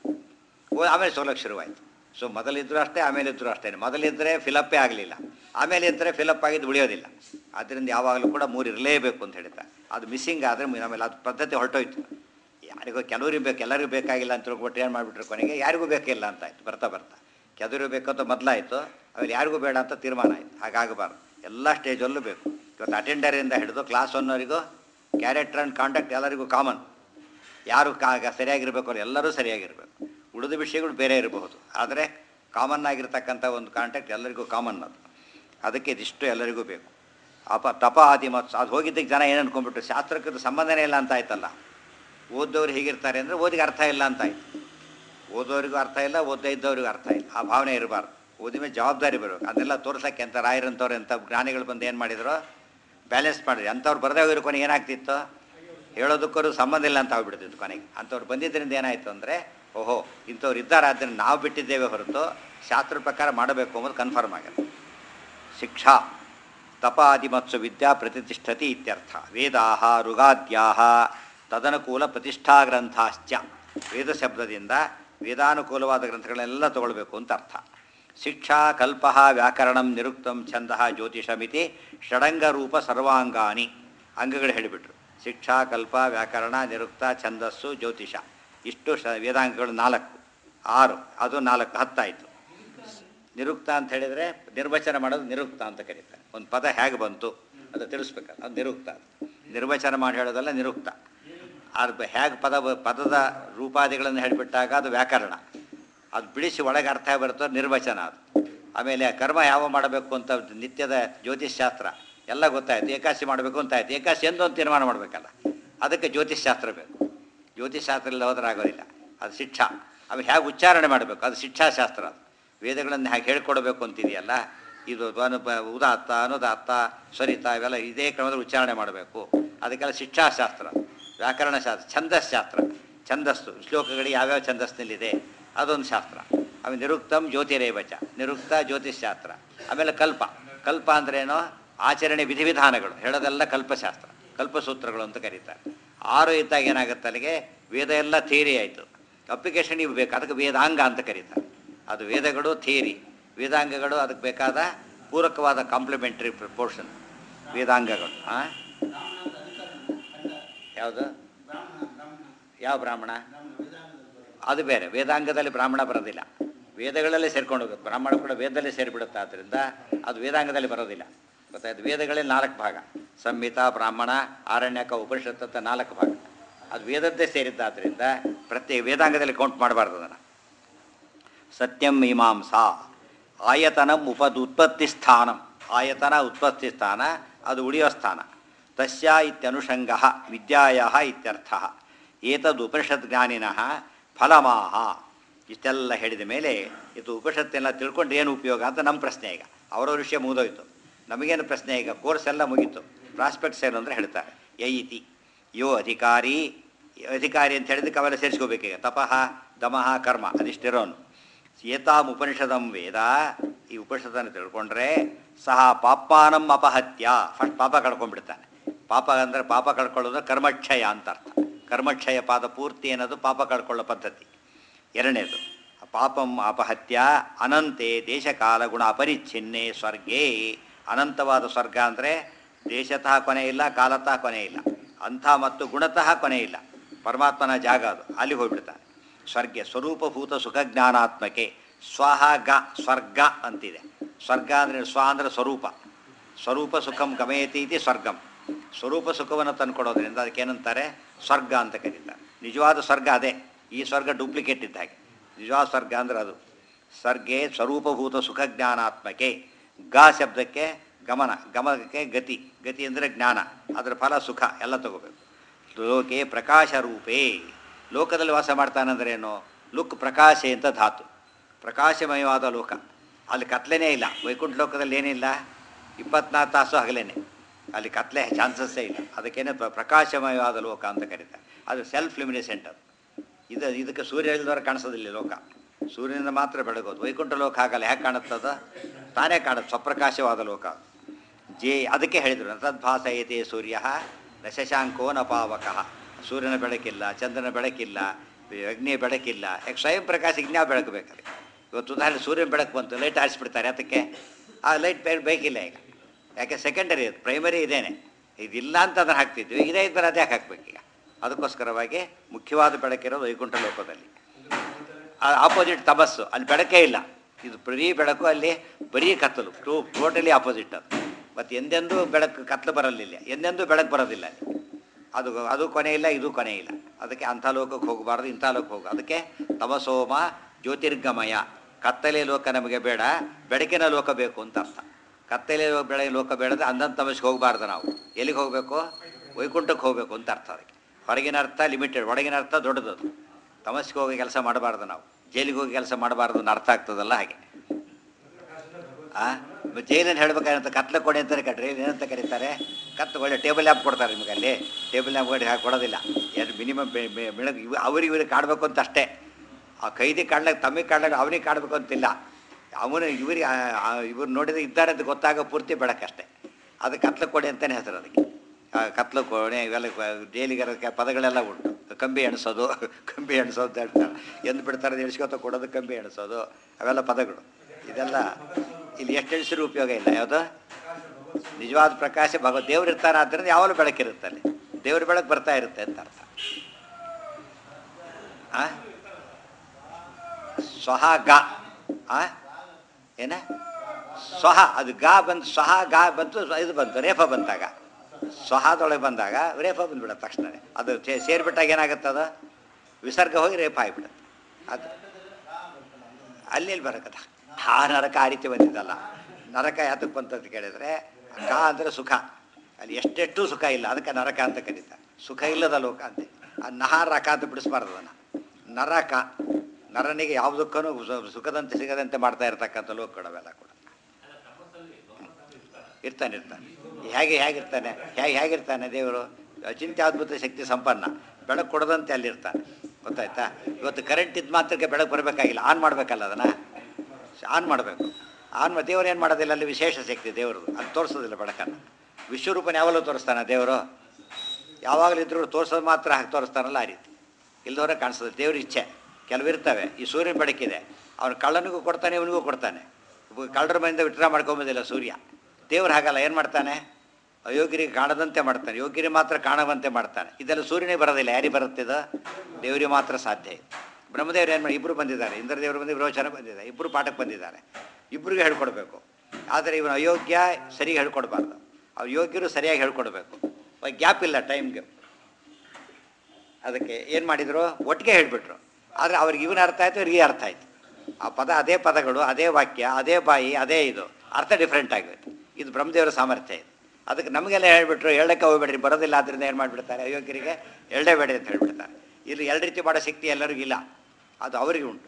ಓ ಆಮೇಲೆ ಸೋಲಕ್ಕೆ ಶುರುವಾಯಿತು ಸೊ ಮೊದಲಿದ್ರು ಅಷ್ಟೇ ಆಮೇಲೆ ಇದ್ರು ಅಷ್ಟೇ ಮೊದಲಿದ್ದರೆ ಫಿಲಪ್ಪೇ ಆಗಲಿಲ್ಲ ಆಮೇಲೆ ಇದ್ದರೆ ಫಿಲಪ್ ಆಗಿದ್ದು ಉಳಿಯೋದಿಲ್ಲ ಅದರಿಂದ ಯಾವಾಗಲೂ ಕೂಡ ಮೂರು ಇರಲೇಬೇಕು ಅಂತ ಹೇಳ್ತಾ ಅದು ಮಿಸ್ಸಿಂಗ್ ಆದರೆ ಆಮೇಲೆ ಅದು ಪದ್ಧತಿ ಹೊರಟೋಯ್ತು ಯಾರಿಗೋ ಕೆಲವರಿಗೆ ಬೇಕು ಎಲ್ಲರಿಗೂ ಬೇಕಾಗಿಲ್ಲ ಅಂತ ತಿಳ್ಕೊಬಿಟ್ಟು ಏನು ಮಾಡಿಬಿಟ್ರು ಕೊನೆಗೆ ಯಾರಿಗೂ ಬೇಕಿಲ್ಲ ಅಂತ ಆಯ್ತು ಬರ್ತಾ ಬರ್ತಾ ಕೆಲವರಿಗೂ ಬೇಕಂತ ಮೊದಲಾಯಿತು ಆಮೇಲೆ ಯಾರಿಗೂ ಬೇಡ ಅಂತ ತೀರ್ಮಾನ ಆಯಿತು ಹಾಗಾಗಬಾರ್ದು ಎಲ್ಲ ಸ್ಟೇಜಲ್ಲೂ ಬೇಕು ಇವತ್ತು ಅಟೆಂಡರಿಂದ ಹಿಡಿದು ಕ್ಲಾಸ್ ಒನ್ನವರಿಗೂ ಕ್ಯಾರೆಕ್ಟರ್ ಆ್ಯಂಡ್ ಕಾಂಟ್ಯಾಕ್ಟ್ ಎಲ್ಲರಿಗೂ ಕಾಮನ್ ಯಾರು ಕಾ ಸರಿಯಾಗಿರಬೇಕು ಅವ್ರು ಎಲ್ಲರೂ ಸರಿಯಾಗಿರಬೇಕು ಉಳಿದ ವಿಷಯಗಳು ಬೇರೆ ಇರಬಹುದು ಆದರೆ ಕಾಮನ್ ಆಗಿರ್ತಕ್ಕಂಥ ಒಂದು ಕಾಂಟ್ಯಾಕ್ಟ್ ಎಲ್ಲರಿಗೂ ಕಾಮನ್ ಅದು ಅದಕ್ಕೆ ಇದಿಷ್ಟು ಎಲ್ಲರಿಗೂ ಬೇಕು ಅಪ ತಪ ಆದಿ ಮತ್ತು ಅದು ಹೋಗಿದ್ದಕ್ಕೆ ಜನ ಏನು ಅನ್ಕೊಂಡ್ಬಿಟ್ರು ಶಾಸ್ತ್ರಕ್ಕೆ ಸಂಬಂಧನೇ ಇಲ್ಲ ಅಂತ ಆಯ್ತಲ್ಲ ಓದೋರು ಹೇಗಿರ್ತಾರೆ ಅಂದರೆ ಓದಿಗೆ ಅರ್ಥ ಇಲ್ಲ ಅಂತ ಆಯ್ತು ಓದೋರಿಗೂ ಅರ್ಥ ಇಲ್ಲ ಓದದೇ ಇದ್ದವ್ರಿಗೂ ಅರ್ಥ ಇಲ್ಲ ಆ ಭಾವನೆ ಇರಬಾರ್ದು ಓದಿ ಮೇಲೆ ಜವಾಬ್ದಾರಿ ಬರಬೇಕು ಅದನ್ನೆಲ್ಲ ತೋರ್ಸೋಕ್ಕೆ ಅಂತ ರಾಯರಂಥವ್ರು ಎಂಥ ಜ್ಞಾನಿಗಳು ಬಂದು ಏನು ಮಾಡಿದ್ರು ಬ್ಯಾಲೆನ್ಸ್ ಮಾಡಿದ್ರು ಅಂಥವ್ರು ಬರದೇ ಹೋಗಿರೋ ಕೊನೆಗೆ ಏನಾಗ್ತಿತ್ತು ಹೇಳೋದಕ್ಕೂ ಸಂಬಂಧ ಇಲ್ಲ ಅಂತ ಆಗ್ಬಿಡ್ತಿತ್ತು ಕೊನೆಗೆ ಅಂಥವ್ರು ಬಂದಿದ್ದರಿಂದ ಏನಾಯಿತು ಅಂದರೆ ಓಹೋ ಇಂಥವ್ರು ಇದ್ದಾರೆ ಆದ್ದರಿಂದ ನಾವು ಬಿಟ್ಟಿದ್ದೇವೆ ಹೊರತು ಶಾಸ್ತ್ರ ಪ್ರಕಾರ ಮಾಡಬೇಕು ಅನ್ನೋದು ಕನ್ಫರ್ಮ್ ಆಗುತ್ತೆ ಶಿಕ್ಷಾ ತಪಾದಿಮತ್ಸು ವಿದ್ಯಾ ಪ್ರತಿಷ್ಠತಿ ಇತ್ಯರ್ಥ ವೇದಾ ಋಗಾದ್ಯಾ ತದನುಕೂಲ ಪ್ರತಿಷ್ಠಾಗ್ರಂಥಾಶ್ಚ ವೇದ ಶಬ್ದದಿಂದ ವೇದಾನುಕೂಲವಾದ ಗ್ರಂಥಗಳನ್ನೆಲ್ಲ ತಗೊಳ್ಬೇಕು ಅಂತ ಅರ್ಥ ಶಿಕ್ಷಾ ಕಲ್ಪ ವ್ಯಾಕರಣಂ ನಿರುಕ್ತಂ ಛಂದ ಜ್ಯೋತಿಷಮಿತಿ ಷಡಂಗರೂಪ ಸರ್ವಾಂಗಾನಿ ಅಂಗಗಳು ಹೇಳಿಬಿಟ್ರು ಶಿಕ್ಷಾ ಕಲ್ಪ ವ್ಯಾಕರಣ ನಿರುಕ್ತ ಛಂದಸ್ಸು ಜ್ಯೋತಿಷ ಇಷ್ಟು ಶ ವೇದಾಂಗಗಳು ನಾಲ್ಕು ಆರು ಅದು ನಾಲ್ಕು ಹತ್ತಾಯಿತು ನಿರುಕ್ತ ಅಂತ ಹೇಳಿದರೆ ನಿರ್ವಚನ ಮಾಡೋದು ನಿರುಕ್ತ ಅಂತ ಕರೀತಾರೆ ಒಂದು ಪದ ಹೇಗೆ ಬಂತು ಅದು ತಿಳಿಸ್ಬೇಕಲ್ಲ ಅದು ನಿರುಕ್ತ ಅದು. ನಿರ್ವಚನ ಮಾಡಿ ಹೇಳೋದಲ್ಲ ನಿರುಕ್ತ ಅದು ಹೇಗೆ ಪದ ಬ- ಪದದ ರೂಪಾದಿಗಳನ್ನು ಹೇಳಿಬಿಟ್ಟಾಗ ಅದು ವ್ಯಾಕರಣ ಅದು ಬಿಡಿಸಿ ಒಳಗೆ ಅರ್ಥ ಬರುತ್ತೋ ನಿರ್ವಚನ ಅದು ಆಮೇಲೆ ಕರ್ಮ ಯಾವ ಮಾಡಬೇಕು ಅಂತ ನಿತ್ಯದ ಜ್ಯೋತಿಷ್ ಶಾಸ್ತ್ರ ಎಲ್ಲ ಗೊತ್ತಾಯ್ತು ಏಕಾಶಿ ಮಾಡಬೇಕು ಅಂತ ಆಯ್ತು ಏಕಾಶಿ ಎಂದು ಒಂದು ತೀರ್ಮಾನ ಮಾಡಬೇಕಲ್ಲ ಅದಕ್ಕೆ ಜ್ಯೋತಿಷ್ ಶಾಸ್ತ್ರ ಬೇಕು ಜ್ಯೋತಿಷ್ ಶಾಸ್ತ್ರದಲ್ಲಿ ಹೋದ್ರೆ ಆಗೋದಿಲ್ಲ ಅದು ಶಿಕ್ಷಾ ಆಮೇಲೆ ಹೇಗೆ ಉಚ್ಚಾರಣೆ ಮಾಡಬೇಕು ಅದು ಶಿಕ್ಷಾಶಾಸ್ತ್ರ ಅದು ವೇದಗಳನ್ನು ಹೇಗೆ ಹೇಳ್ಕೊಡ್ಬೇಕು ಅಂತಿದೆಯಲ್ಲ ಇದು ಅನು ಉದಾತ್ತ ಅನುದಾತ್ತ ಸ್ವರಿತ ಇವೆಲ್ಲ ಇದೇ ಕ್ರಮದಲ್ಲಿ ಉಚ್ಚಾರಣೆ ಮಾಡಬೇಕು ಅದಕ್ಕೆಲ್ಲ ಶಿಕ್ಷಾಶಾಸ್ತ್ರ ವ್ಯಾಕರಣಶಾಸ್ತ್ರ ಛಂದಸ್ಶಾಸ್ತ್ರ ಛಂದಸ್ಸು ಶ್ಲೋಕಗಳಿಗೆ ಯಾವ್ಯಾವ ಛಂದಸ್ನಲ್ಲಿದೆ ಅದೊಂದು ಶಾಸ್ತ್ರ ಆಮೇಲೆ ನಿರುಕ್ತಂ ಜ್ಯೋತಿರೇವಚ ನಿರುಕ್ತ ಜ್ಯೋತಿಷ್ಶಾಸ್ತ್ರ ಆಮೇಲೆ ಕಲ್ಪ ಕಲ್ಪ ಅಂದ್ರೇನು ಆಚರಣೆ ವಿಧಿವಿಧಾನಗಳು ಹೇಳೋದೆಲ್ಲ ಕಲ್ಪಶಾಸ್ತ್ರ ಕಲ್ಪಸೂತ್ರಗಳು ಅಂತ ಕರೀತಾರೆ ಆರು ಇದ್ದಾಗ ಏನಾಗುತ್ತೆ ಅಲ್ಲಿಗೆ ವೇದ ಎಲ್ಲ ಥಿಯರಿ ಆಯಿತು ಅಪ್ಲಿಕೇಶನ್ ಇವು ಬೇಕು ಅದಕ್ಕೆ ವೇದಾಂಗ ಅಂತ ಕರೀತಾರೆ ಅದು ವೇದಗಳು ಥಿಯರಿ ವೇದಾಂಗಗಳು ಅದಕ್ಕೆ ಬೇಕಾದ ಪೂರಕವಾದ ಕಾಂಪ್ಲಿಮೆಂಟರಿ ಪೋರ್ಷನ್ ವೇದಾಂಗಗಳು ಹಾಂ ಯಾವುದು ಯಾವ ಬ್ರಾಹ್ಮಣ ಅದು ಬೇರೆ ವೇದಾಂಗದಲ್ಲಿ ಬ್ರಾಹ್ಮಣ ಬರೋದಿಲ್ಲ ವೇದಗಳಲ್ಲೇ ಸೇರ್ಕೊಂಡು ಹೋಗುತ್ತೆ ಬ್ರಾಹ್ಮಣ ಕೂಡ ವೇದದಲ್ಲೇ ಸೇರಿಬಿಡುತ್ತೆ ಆದ್ದರಿಂದ ಅದು ವೇದಾಂಗದಲ್ಲಿ ಬರೋದಿಲ್ಲ ಗೊತ್ತಾಯ್ತು ವೇದಗಳಲ್ಲಿ ನಾಲ್ಕು ಭಾಗ ಸಂಹಿತ ಬ್ರಾಹ್ಮಣ ಆರಣ್ಯಕ ಉಪನಿಷತ್ ಅಂತ ನಾಲ್ಕು ಭಾಗ ಅದು ವೇದದ್ದೇ ಸೇರಿದ್ದಾದ್ದರಿಂದ ಪ್ರತ್ಯೇಕ ವೇದಾಂಗದಲ್ಲಿ ಕೌಂಟ್ ಮಾಡಬಾರ್ದು ಅದನ್ನು ಸತ್ಯಂ ಮೀಮಾಂಸಾ ಆಯತನಂ ಉಪದ್ ಉತ್ಪತ್ತಿ ಸ್ಥಾನಂ ಆಯತನ ಉತ್ಪತ್ತಿ ಸ್ಥಾನ ಅದು ಉಳಿಯೋ ಸ್ಥಾನ ತಸ್ಯ ಇತ್ಯನುಷಂಗ ವಿದ್ಯಾಯ ಇತ್ಯರ್ಥ ಏತದ್ ಉಪನಿಷತ್ ಜ್ಞಾನಿನಃ ಫಲಮಾಹ ಇಷ್ಟೆಲ್ಲ ಹೇಳಿದ ಮೇಲೆ ಇದು ಉಪನಿಷತ್ತೆಲ್ಲ ತಿಳ್ಕೊಂಡು ಏನು ಉಪಯೋಗ ಅಂತ ನಮ್ಮ ಪ್ರಶ್ನೆ ಈಗ ಅವರವ್ರ ವಿಷಯ ಮುಗಿದೋಯ್ತು ನಮಗೇನು ಪ್ರಶ್ನೆ ಈಗ ಕೋರ್ಸ್ ಎಲ್ಲ ಮುಗೀತು ಪ್ರಾಸ್ಪೆಕ್ಟ್ಸ್ ಏನು ಅಂದರೆ ಹೇಳ್ತಾರೆ ಯೈತಿ ಯೋ ಅಧಿಕಾರಿ ಅಧಿಕಾರಿ ಅಂತ ಹೇಳಿದಕ್ಕೆ ಅವೆಲ್ಲ ಸೇರಿಸ್ಕೋಬೇಕೀಗ ತಪಃ ದಮಃ ಕರ್ಮ ಅದಿಷ್ಟಿರೋನು ಏತಾಮ್ ಉಪನಿಷದಂ ವೇದ ಈ ಉಪನಿಷದನ್ನು ತಿಳ್ಕೊಂಡ್ರೆ ಸಹ ಪಾಪಾನಂ ಅಪಹತ್ಯ ಫಸ್ಟ್ ಪಾಪ ಕಳ್ಕೊಂಡ್ಬಿಡ್ತಾನೆ ಪಾಪ ಅಂದರೆ ಪಾಪ ಕಳ್ಕೊಳ್ಳೋದು ಕರ್ಮಕ್ಷಯ ಅಂತ ಅರ್ಥ ಕರ್ಮಕ್ಷಯ ಪಾದ ಪೂರ್ತಿ ಅನ್ನೋದು ಪಾಪ ಕಳ್ಕೊಳ್ಳೋ ಪದ್ಧತಿ ಎರಡನೇದು ಪಾಪಂ ಅಪಹತ್ಯ ಅನಂತೆ ದೇಶಕಾಲ ಗುಣ ಅಪರಿಚ್ಛಿನ್ನೆ ಸ್ವರ್ಗೇ ಅನಂತವಾದ ಸ್ವರ್ಗ ಅಂದರೆ ದೇಶತಃ ಕೊನೆ ಇಲ್ಲ ಕಾಲತಃ ಕೊನೆ ಇಲ್ಲ ಅಂಥ ಮತ್ತು ಗುಣತಃ ಕೊನೆ ಇಲ್ಲ ಪರಮಾತ್ಮನ ಜಾಗ ಅದು ಅಲ್ಲಿಗೆ ಹೋಗ್ಬಿಡ್ತಾನೆ ಸ್ವರ್ಗೆ ಸ್ವರೂಪಭೂತ ಸುಖ ಜ್ಞಾನಾತ್ಮಕೆ ಸ್ವಹ ಗ ಸ್ವರ್ಗ ಅಂತಿದೆ ಸ್ವರ್ಗ ಅಂದರೆ ಸ್ವ ಅಂದರೆ ಸ್ವರೂಪ ಸ್ವರೂಪ ಸುಖಂ ಗಮಯತಿ ಇತಿ ಸ್ವರ್ಗಂ ಸ್ವರೂಪ ಸುಖವನ್ನು ತಂದುಕೊಡೋದ್ರಿಂದ ಅದಕ್ಕೇನಂತಾರೆ ಸ್ವರ್ಗ ಅಂತ ಕರೀತಾರೆ ನಿಜವಾದ ಸ್ವರ್ಗ ಅದೇ ಈ ಸ್ವರ್ಗ ಡೂಪ್ಲಿಕೇಟ್ ಇದ್ದ ಹಾಗೆ ನಿಜವಾದ ಸ್ವರ್ಗ ಅಂದ್ರೆ ಅದು ಸ್ವರ್ಗೆ ಸ್ವರೂಪಭೂತ ಸುಖ ಜ್ಞಾನಾತ್ಮಕೆ ಗ ಶಬ್ದಕ್ಕೆ ಗಮನ ಗಮನಕ್ಕೆ ಗತಿ ಗತಿ ಅಂದರೆ ಜ್ಞಾನ ಅದರ ಫಲ ಸುಖ ಎಲ್ಲ ತಗೋಬೇಕು ಲೋಕೆ ಪ್ರಕಾಶ ರೂಪೇ ಲೋಕದಲ್ಲಿ ವಾಸ ಮಾಡ್ತಾನಂದ್ರೇನು ಲುಕ್ ಪ್ರಕಾಶೆ ಅಂತ ಧಾತು ಪ್ರಕಾಶಮಯವಾದ ಲೋಕ ಅಲ್ಲಿ ಕತ್ಲೆನೇ ಇಲ್ಲ ವೈಕುಂಠ ಲೋಕದಲ್ಲಿ ಏನಿಲ್ಲ ಇಪ್ಪತ್ನಾಲ್ಕು ತಾಸು ಹಗಲೇನೆ ಅಲ್ಲಿ ಕತ್ಲೆ ಚಾನ್ಸಸ್ಸೇ ಇಲ್ಲ ಅದಕ್ಕೇನೆ ಪ್ರ- ಪ್ರಕಾಶಮಯವಾದ ಲೋಕ ಅಂತ ಕರೀತಾರೆ ಅದು ಸೆಲ್ಫ್ ಲಿಮಿನೆಸೆಂಟ್ ಅದು ಇದು ಇದಕ್ಕೆ ಸೂರ್ಯ ಇಲ್ದವ್ರು ಕಾಣಿಸೋದಿಲ್ಲ ಈ ಲೋಕ ಸೂರ್ಯನಿಂದ ಮಾತ್ರ ಬೆಳಗೋದು ವೈಕುಂಠ ಲೋಕ ಆಗಲ್ಲ ಹೇಗೆ ಕಾಣುತ್ತದ ತಾನೇ ಕಾಣುತ್ತೆ ಸ್ವಪ್ರಕಾಶವಾದ ಲೋಕ ಜೇ ಅದಕ್ಕೆ ಹೇಳಿದರು ತದ್ಭಾಸಯತೆ ಸೂರ್ಯ ನ ಶಶಾಂಕೋ ನ ಪಾವಕಃ ಸೂರ್ಯನ ಬೆಳಕಿಲ್ಲ ಚಂದ್ರನ ಬೆಳಕಿಲ್ಲ ಅಗ್ನಿಯ ಬೆಳಕಿಲ್ಲ ಯಾಕೆ ಸ್ವಯಂ ಪ್ರಕಾಶ ಇನ್ಯಾವ ಬೆಳಕು ಬೇಕಾದ್ರೆ ಇವತ್ತು ಉದಾಹರಣೆ ಸೂರ್ಯನ ಬೆಳಕು ಬಂತು ಲೈಟ್ ಆರಿಸ್ಬಿಡ್ತಾರೆ ಅದಕ್ಕೆ ಆ ಲೈಟ್ ಬೇರೆ ಬೇಕಿಲ್ಲ ಈಗ ಯಾಕೆ ಸೆಕೆಂಡರಿ ಅದು ಪ್ರೈಮರಿ ಇದೇನೆ ಇದಿಲ್ಲ ಅಂತ ಅದನ್ನು ಹಾಕ್ತಿದ್ವಿ ಇದೇ ಇದ್ದರೆ ಅದೇ ಯಾಕೆ ಹಾಕ್ಬೇಕೀಗ ಅದಕ್ಕೋಸ್ಕರವಾಗಿ ಮುಖ್ಯವಾದ ಬೆಳಕಿರೋದು ವೈಕುಂಠ ಲೋಕದಲ್ಲಿ ಆಪೋಸಿಟ್ ತಮಸ್ಸು ಅಲ್ಲಿ ಬೆಳಕೇ ಇಲ್ಲ ಇದು ಬರೀ ಬೆಳಕು ಅಲ್ಲಿ ಬರೀ ಕತ್ತಲು ಟೂ ಟೋಟಲಿ ಆಪೋಸಿಟ್ ಅದು ಮತ್ತು ಎಂದೆಂದೂ ಬೆಳಕು ಕತ್ತಲು ಬರಲಿಲ್ಲ ಎಂದೆಂದೂ ಬೆಳಕು ಬರೋದಿಲ್ಲ ಅಲ್ಲಿ ಅದು ಅದು ಕೊನೆ ಇಲ್ಲ ಇದು ಕೊನೆ ಇಲ್ಲ ಅದಕ್ಕೆ ಅಂಥ ಲೋಕಕ್ಕೆ ಹೋಗಬಾರ್ದು ಇಂಥ ಲೋಕಕ್ಕೆ ಹೋಗು ಅದಕ್ಕೆ ತಮಸೋಮ ಜ್ಯೋತಿರ್ಗಮಯ ಕತ್ತಲೆ ಲೋಕ ನಮಗೆ ಬೇಡ ಬೆಳಕಿನ ಲೋಕ ಬೇಕು ಅಂತ ಅರ್ಥ ಕತ್ತಲೆ ಲೋ- ಬೆಳೆ ಲೋಕ ಬೇಡದ ಅಂದಂತ ತಮಸ್ಗೆ ಹೋಗಬಾರ್ದು ನಾವು ಎಲ್ಲಿಗೆ ಹೋಗಬೇಕು ವೈಕುಂಠಕ್ಕೆ ಹೋಗಬೇಕು ಅಂತ ಅರ್ಥ ಅದಕ್ಕೆ ಹೊರಗಿನ ಅರ್ಥ ಲಿಮಿಟೆಡ್ ಒಳಗಿನ ಅರ್ಥ ದೊಡ್ಡದು ತಮಸ್ಗೆ ಹೋಗಿ ಕೆಲಸ ಮಾಡಬಾರ್ದು ನಾವು ಜೈಲಿಗೆ ಹೋಗಿ ಕೆಲಸ ಮಾಡಬಾರ್ದು ಅಂತ ಅರ್ಥ ಆಗ್ತದಲ್ಲ ಹಾಗೆ ಆ ಜೈಲನ್ನು ಹೇಳ್ಬೇಕಾದಂತ ಕತ್ಲ ಕೊಡಿ ಅಂತಾರೆ ಕಟ್ರಿ ಏನಂತ ಕರೀತಾರೆ ಕತ್ತು ಒಳ್ಳೆ ಟೇಬಲ್ ಲ್ಯಾಪ್ ಕೊಡ್ತಾರೆ ನಿಮಗೆ ಅಲ್ಲಿ ಟೇಬಲ್ ಲ್ಯಾಪ್ ಕೊಡಿ ಹಾಗೆ ಕೊಡೋದಿಲ್ಲ ಎರಡು ಮಿನಿಮಮ್ ಬೆಳಗ್ಗೆ ಇವ್ ಅವ್ರಿಗೆ ಇವ್ರಿಗೆ ಕಾಡಬೇಕು ಅಂತ ಅಷ್ಟೇ ಆ ಕೈದಿ ಕಾಡ್ಲಾಗ ತಮ್ಮಿಗೆ ಕಾಡ್ಲಾಗ ಅವನಿಗೆ ಕಾಡಬೇಕು ಅಂತಿಲ್ಲ ಅವನು ಇವ್ರಿಗೆ ಇವ್ರು ನೋಡಿದ್ರೆ ಇದ್ದಾರೆ ಅಂತ ಗೊತ್ತಾಗೋ ಪೂರ್ತಿ ಬೆಳಕಷ್ಟೇ ಅದು ಕತ್ಲ ಕೊಡಿ ಅಂತಲೇ ಹೆಸರು ಅದಕ್ಕೆ ಆ ಕತ್ಲು ಕೋಣೆ ಇವೆಲ್ಲ ಜೈಲಿಗರಕ್ಕೆ ಪದಗಳೆಲ್ಲ ಉಂಟು ಕಂಬಿ ಎಣಿಸೋದು ಕಂಬಿ ಎಣಿಸೋದು ಅಂತ ಹೇಳ್ತಾರೆ ಎಂದು ಬಿಡ್ತಾರೆ ಎಣಿಸ್ಕೊತ ಕೊಡೋದು ಕಂಬಿ ಎಣಿಸೋದು ಅವೆಲ್ಲ ಪದಗಳು ಇದೆಲ್ಲ ಇಲ್ಲಿ ಎಷ್ಟು ಎಣಿಸಿರೂ ಉಪಯೋಗ ಇಲ್ಲ ಯಾವುದು ನಿಜವಾದ ಪ್ರಕಾಶ ಭಗವ ದೇವ್ರು ಇರ್ತಾನೆ ಆದ್ದರಿಂದ ಯಾವಾಗಲೂ ಬೆಳಕಿರುತ್ತೆ ಅಲ್ಲಿ ದೇವ್ರ ಬೆಳಕು ಬರ್ತಾ ಇರುತ್ತೆ ಅಂತ ಅರ್ಥ ಆ ಸ್ವಹ ಗ ಆ ಏನ ಸ್ವಹ ಅದು ಗಾ ಬಂತು ಸ್ವಹ ಗಾ ಬಂತು ಇದು ಬಂತು ರೇಫ ಬಂತಾಗ ಸ್ವಹದೊಳಗೆ ಬಂದಾಗ ರೇಫ ಬಂದ್ಬಿಡುತ್ತೆ ತಕ್ಷಣ ಅದು ಸೇ- ಸೇರಿಬಿಟ್ಟಾಗ ಏನಾಗುತ್ತೆ ಅದು ವಿಸರ್ಗ ಹೋಗಿ ರೇಫ ಆಗಿಬಿಡುತ್ತೆ ಅದು ಅಲ್ಲಿ ಎಲ್ಲಿ ಬರಕತ್ತ ಆ ನರಕ ಆ ರೀತಿ ಬಂದಿದ್ದಲ್ಲ ನರಕ ಯಾತಕ್ಕೆ ಬಂತಂತ ಕೇಳಿದರೆ ಗ ಅಂದರೆ ಸುಖ ಅಲ್ಲಿ ಎಷ್ಟೆಷ್ಟು ಸುಖ ಇಲ್ಲ ಅದಕ್ಕೆ ನರಕ ಅಂತ ಕರೀತಾರೆ ಸುಖ ಇಲ್ಲದ ಲೋಕ ಅಂತೆ ಆ ನಹ ರಕ ಅಂತ ಬಿಡಿಸ್ಬಾರ್ದು ಅದನ್ನು ನರಕ ನರನಿಗೆ ಯಾವ ದುಃಖನೂ ಸು- ಸುಖದಂತೆ ಸಿಗದಂತೆ ಮಾಡ್ತಾ ಇರ್ತಕ್ಕಂಥ ಲೋಕಗಳು ಅವೆಲ್ಲ ಕೂಡ ಇರ್ತಾನೆ ಇರ್ತಾನೆ ಹೇಗೆ ಹೇಗಿರ್ತಾನೆ ಹೇಗೆ ಹೇಗಿರ್ತಾನೆ ದೇವರು ಅಚಿಂತ್ಯಾದ್ಭುತ ಶಕ್ತಿ ಸಂಪನ್ನ ಬೆಳಕು ಕೊಡದಂತೆ ಅಲ್ಲಿರ್ತಾನೆ ಗೊತ್ತಾಯ್ತಾ ಇವತ್ತು ಕರೆಂಟ್ ಇದ್ದ ಮಾತ್ರಕ್ಕೆ ಬೆಳಕು ಬರಬೇಕಾಗಿಲ್ಲ ಆನ್ ಮಾಡಬೇಕಲ್ಲ ಅದನ್ನು ಆನ್ ಮಾಡಬೇಕು ಆನ್ ಮಾ- ದೇವರು ಏನು ಮಾಡೋದಿಲ್ಲ ಅಲ್ಲಿ ವಿಶೇಷ ಶಕ್ತಿ ದೇವ್ರದ್ದು ಅದು ತೋರಿಸೋದಿಲ್ಲ ಬೆಳಕನ್ನು ವಿಶ್ವರೂಪನ ಯಾವಾಗಲೂ ತೋರಿಸ್ತಾನೆ ದೇವರು ಯಾವಾಗಲೂ ಇದ್ರೂ ತೋರಿಸೋದು ಮಾತ್ರ ಹಾಗೆ ತೋರಿಸ್ತಾನಲ್ಲ ಆ ರೀತಿ ಇಲ್ದವರೆ ಕಾಣಿಸ್ತದೆ ದೇವ್ರ ಇಚ್ಛೆ ಕೆಲವು ಇರ್ತವೆ ಈ ಸೂರ್ಯನ ಬೆಳಕಿದೆ ಅವನು ಕಳ್ಳನಿಗೂ ಕೊಡ್ತಾನೆ ಇವನಿಗೂ ಕೊಡ್ತಾನೆ ಒಬ್ಬ ಕಳ್ಳರ ಮನೆಯಿಂದ ವಿಟ್ರಾ ಮಾಡ್ಕೊಂಬೋದಿಲ್ಲ ಸೂರ್ಯ ದೇವ್ರು ಹಾಗಲ್ಲ ಏನು ಮಾಡ್ತಾನೆ ಅಯೋಗ್ಯರಿಗೆ ಕಾಣದಂತೆ ಮಾಡ್ತಾನೆ ಯೋಗ್ಯರಿಗೆ ಮಾತ್ರ ಕಾಣುವಂತೆ ಮಾಡ್ತಾನೆ ಇದೆಲ್ಲ ಸೂರ್ಯನೇ ಬರೋದಿಲ್ಲ ಯಾರಿಗೆ ಬರುತ್ತಿದ ದೇವರಿಗೆ ಮಾತ್ರ ಸಾಧ್ಯ ಇದೆ ಬ್ರಹ್ಮದೇವರು ಏನು ಮಾಡಿ ಇಬ್ಬರು ಬಂದಿದ್ದಾರೆ ಇಂದ್ರದೇವರು ಬಂದು ವಿರೋಚನ ಬಂದಿದ್ದಾರೆ ಇಬ್ಬರು ಪಾಠಕ್ಕೆ ಬಂದಿದ್ದಾರೆ ಇಬ್ಬರಿಗೆ ಹೇಳ್ಕೊಡ್ಬೇಕು ಆದರೆ ಇವನು ಅಯೋಗ್ಯ ಸರಿಯಾಗಿ ಹೇಳ್ಕೊಡ್ಬಾರ್ದು ಅವ್ರು ಯೋಗ್ಯರು ಸರಿಯಾಗಿ ಹೇಳ್ಕೊಡ್ಬೇಕು ಗ್ಯಾಪ್ ಇಲ್ಲ ಟೈಮ್ಗೆ ಅದಕ್ಕೆ ಏನು ಮಾಡಿದರು ಒಟ್ಟಿಗೆ ಹೇಳಿಬಿಟ್ರು ಆದರೆ ಅವ್ರಿಗೆ ಇವನ ಅರ್ಥ ಆಯಿತು ಇವ್ರಿಗೆ ಅರ್ಥ ಆಯಿತು ಆ ಪದ ಅದೇ ಪದಗಳು ಅದೇ ವಾಕ್ಯ ಅದೇ ಬಾಯಿ ಅದೇ ಇದು ಅರ್ಥ ಡಿಫ್ರೆಂಟ್ ಆಗೋಯ್ತು ಇದು ಬ್ರಹ್ಮದೇವರ ಸಾಮರ್ಥ್ಯ ಇದು ಅದಕ್ಕೆ ನಮಗೆಲ್ಲ ಹೇಳ್ಬಿಟ್ರು ಹೇಳಕ್ಕೆ ಹೋಗ್ಬೇಡ್ರಿ ಬರೋದಿಲ್ಲ ಆದ್ದರಿಂದ ಏನು ಮಾಡಿಬಿಡ್ತಾರೆ ಅಯೋಗ್ಯರಿಗೆ ಎಳ್ಳೇಬೇಡಿ ಅಂತ ಹೇಳ್ಬಿಡ್ತಾರೆ ಇಲ್ಲಿ ಎರಡು ರೀತಿ ಮಾಡೋ ಶಕ್ತಿ ಎಲ್ಲರಿಗೂ ಇಲ್ಲ ಅದು ಅವರಿಗೆ ಉಂಟು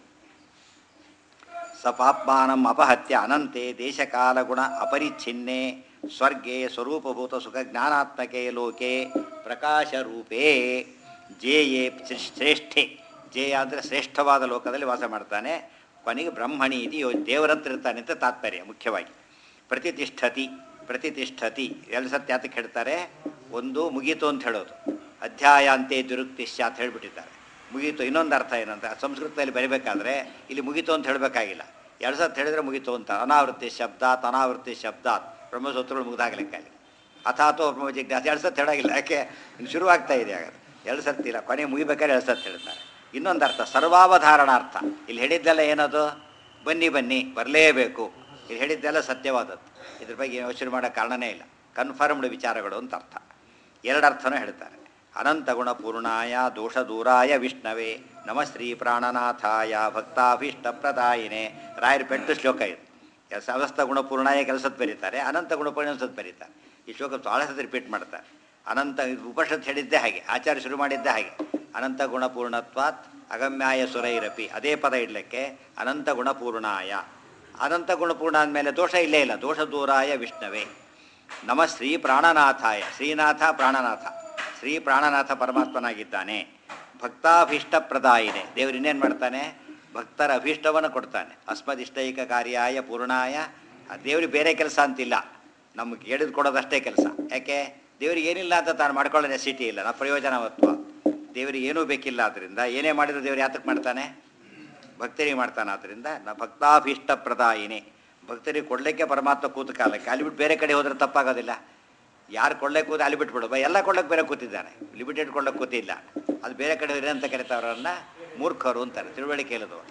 ಸ ಪಾಪ್ಮಾನಂ ಅಪಹತ್ಯ ಅನಂತೆ ದೇಶಕಾಲ ಗುಣ ಅಪರಿಚ್ಛಿನ್ನೆ ಸ್ವರ್ಗೆ ಸ್ವರೂಪಭೂತ ಸುಖ ಜ್ಞಾನಾತ್ಮಕೆ ಲೋಕೆ ಪ್ರಕಾಶ ರೂಪೇ ಜೇಯೇ ಶ್ರೇಷ್ಠೆ ಜೇಯ ಅಂದರೆ ಶ್ರೇಷ್ಠವಾದ ಲೋಕದಲ್ಲಿ ವಾಸ ಮಾಡ್ತಾನೆ ಕೊನೆಗೆ ಬ್ರಹ್ಮಣಿ ಇದು ಯೋ ದೇವರತ್ರ ಇರ್ತಾನೆ ಅಂತ ತಾತ್ಪರ್ಯ ಮುಖ್ಯವಾಗಿ ಪ್ರತಿಷ್ಠತಿ ಪ್ರತಿಷ್ಠತಿ ಎರಡು ಸತ್ಯ ಯಾತಕ್ಕೆ ಹೇಳ್ತಾರೆ ಒಂದು ಮುಗೀತು ಅಂತ ಹೇಳೋದು ಅಧ್ಯಾಯ ಅಂತೆ ದುರುಕ್ತಿಶ್ಚ ಅಂತ ಹೇಳ್ಬಿಟ್ಟಿದ್ದಾರೆ ಮುಗೀತು ಇನ್ನೊಂದು ಅರ್ಥ ಏನಂತ ಸಂಸ್ಕೃತದಲ್ಲಿ ಬರೀಬೇಕಾದ್ರೆ ಇಲ್ಲಿ ಮುಗೀತು ಅಂತ ಹೇಳಬೇಕಾಗಿಲ್ಲ ಎರಡು ಸತ್ ಹೇಳಿದ್ರೆ ಮುಗೀತು ಅಂತ ಅನಾವೃತ್ತಿ ಶಬ್ದಾತ್ ಅನಾವೃತ್ತಿ ಶಬ್ದಾತ್ ಬ್ರಹ್ಮಸೂತ್ರಗಳು ಮುಗ್ದಾಗಲಿಕ್ಕೆ ಅಲ್ಲಿ ಅಥಾತೋ ಬ್ರಹ್ಮ ಜಿಜ್ಞಾಸೆ ಎರಡು ಸತ್ ಹೇಳಾಗಿಲ್ಲ ಯಾಕೆ ಇನ್ನು ಶುರುವಾಗ್ತಾ ಇದೆ ಆಗ ಎರಡು ಸರ್ತಿ ಇಲ್ಲ ಕೊನೆ ಮುಗಿಬೇಕಾದ್ರೆ ಎರಡು ಸತ್ ಹೇಳ್ತಾರೆ ಇನ್ನೊಂದು ಅರ್ಥ ಸರ್ವಾವಧಾರಣಾರ್ಥ ಇಲ್ಲಿ ಹೇಳಿದ್ದೆಲ್ಲ ಏನದು ಬನ್ನಿ ಬನ್ನಿ ಬರಲೇಬೇಕು ಇಲ್ಲಿ ಹೇಳಿದ್ದೆಲ್ಲ ಸತ್ಯವಾದದ್ದು ಇದ್ರ ಬಗ್ಗೆ ಯೋಚನೆ ಮಾಡೋ ಕಾರಣನೇ ಇಲ್ಲ ಕನ್ಫರ್ಮ್ಡ್ ವಿಚಾರಗಳು ಅಂತ ಅರ್ಥ ಎರಡು ಅರ್ಥನೂ ಹೇಳ್ತಾರೆ ಅನಂತ ಗುಣಪೂರ್ಣಾಯ ದೋಷ ದೂರಾಯ ವಿಷ್ಣವೇ ನಮ ಶ್ರೀ ಪ್ರಾಣನಾಥಾಯ ಭಕ್ತಾಭೀಷ್ಟ ಪ್ರದಾಯಿನೇ ರಾಯರ ಪೆಟ್ಟು ಶ್ಲೋಕ ಇದು ಸಮಸ್ತ ಗುಣಪೂರ್ಣಾಯ ಕೆಲಸದ ಬರೀತಾರೆ ಅನಂತ ಗುಣಪೂರ್ಣ ಸತ್ ಬರೀತಾರೆ ಈ ಶ್ಲೋಕ ಭಾಳ ಸತಿ ರಿಪೀಟ್ ಮಾಡ್ತಾರೆ ಅನಂತ ಉಪನಿಷತ್ ಹೇಳಿದ್ದೇ ಹಾಗೆ ಆಚಾರ್ಯ ಶುರು ಮಾಡಿದ್ದೇ ಹಾಗೆ ಅನಂತ ಗುಣಪೂರ್ಣತ್ವಾತ್ ಅಗಮ್ಯಾಯ ಸುರೈರಪಿ ಅದೇ ಪದ ಇಡಲಿಕ್ಕೆ ಅನಂತ ಗುಣಪೂರ್ಣಾಯ ಅನಂತ ಗುಣಪೂರ್ಣ ಅಂದಮೇಲೆ ದೋಷ ಇಲ್ಲೇ ಇಲ್ಲ ದೋಷ ದೂರಾಯ ವಿಷ್ಣವೇ ನಮ ಶ್ರೀ ಪ್ರಾಣನಾಥಾಯ ಶ್ರೀನಾಥ ಪ್ರಾಣನಾಥ ಶ್ರೀ ಪ್ರಾಣನಾಥ ಪರಮಾತ್ಮನಾಗಿದ್ದಾನೆ ಭಕ್ತಾಭೀಷ್ಟ ಪ್ರದಾಯಿನೆ ದೇವರು ಇನ್ನೇನು ಮಾಡ್ತಾನೆ ಭಕ್ತರ ಅಭೀಷ್ಟವನ್ನು ಕೊಡ್ತಾನೆ ಅಸ್ಮದಿಷ್ಟೈಕ ಕಾರ್ಯಾಯ ಪೂರ್ಣಾಯ ಆ ದೇವ್ರಿಗೆ ಬೇರೆ ಕೆಲಸ ಅಂತಿಲ್ಲ ನಮ್ಗೆ ಹೇಳಿದ್ ಕೊಡೋದಷ್ಟೇ ಕೆಲಸ ಯಾಕೆ ದೇವ್ರಿಗೆ ಏನಿಲ್ಲ ಅಂತ ತಾನು ಮಾಡ್ಕೊಳ್ಳೋ ನೆಸಿಟಿ ಇಲ್ಲ ನಾವು ಪ್ರಯೋಜನವತ್ವ ದೇವರಿಗೆ ಏನೂ ಬೇಕಿಲ್ಲ ಆದ್ದರಿಂದ ಏನೇ ಮಾಡಿದ್ರು ದೇವ್ರು ಯಾತಕ್ಕೆ ಮಾಡ್ತಾನೆ ಭಕ್ತರಿಗೆ ಮಾಡ್ತಾನೆ ಆದ್ದರಿಂದ ನ ಭಕ್ತಾಭೀಷ್ಟ ಪ್ರದಾಯಿನಿ ಭಕ್ತರಿಗೆ ಕೊಡಲಿಕ್ಕೆ ಪರಮಾತ್ಮ ಕೂತ ಕಾಲಕ್ಕೆ ಅಲ್ಲಿ ಬಿಟ್ಟು ಬೇರೆ ಕಡೆ ಹೋದ್ರೆ ತಪ್ಪಾಗೋದಿಲ್ಲ ಯಾರು ಕೊಳ್ಳಕ್ಕೆ ಕೂತ ಅಲ್ಲಿ ಬಿಟ್ಬಿಡು ಬಾ ಎಲ್ಲ ಕೊಳ್ಳಕ್ಕೆ ಬೇರೆ ಕೂತಿದ್ದಾನೆ ಲಿಮಿಟೆಡ್ ಕೊಳ್ಳಕ್ಕೆ ಕೂತಿಲ್ಲ ಅದು ಬೇರೆ ಕಡೆ ಹೋದ್ರೆ ಅಂತ ಕರೀತಾವ್ರನ್ನ ಮೂರ್ಖರು ಅಂತಾರೆ ತಿಳುವಳಿಕೆ ಇಲ್ಲದವರು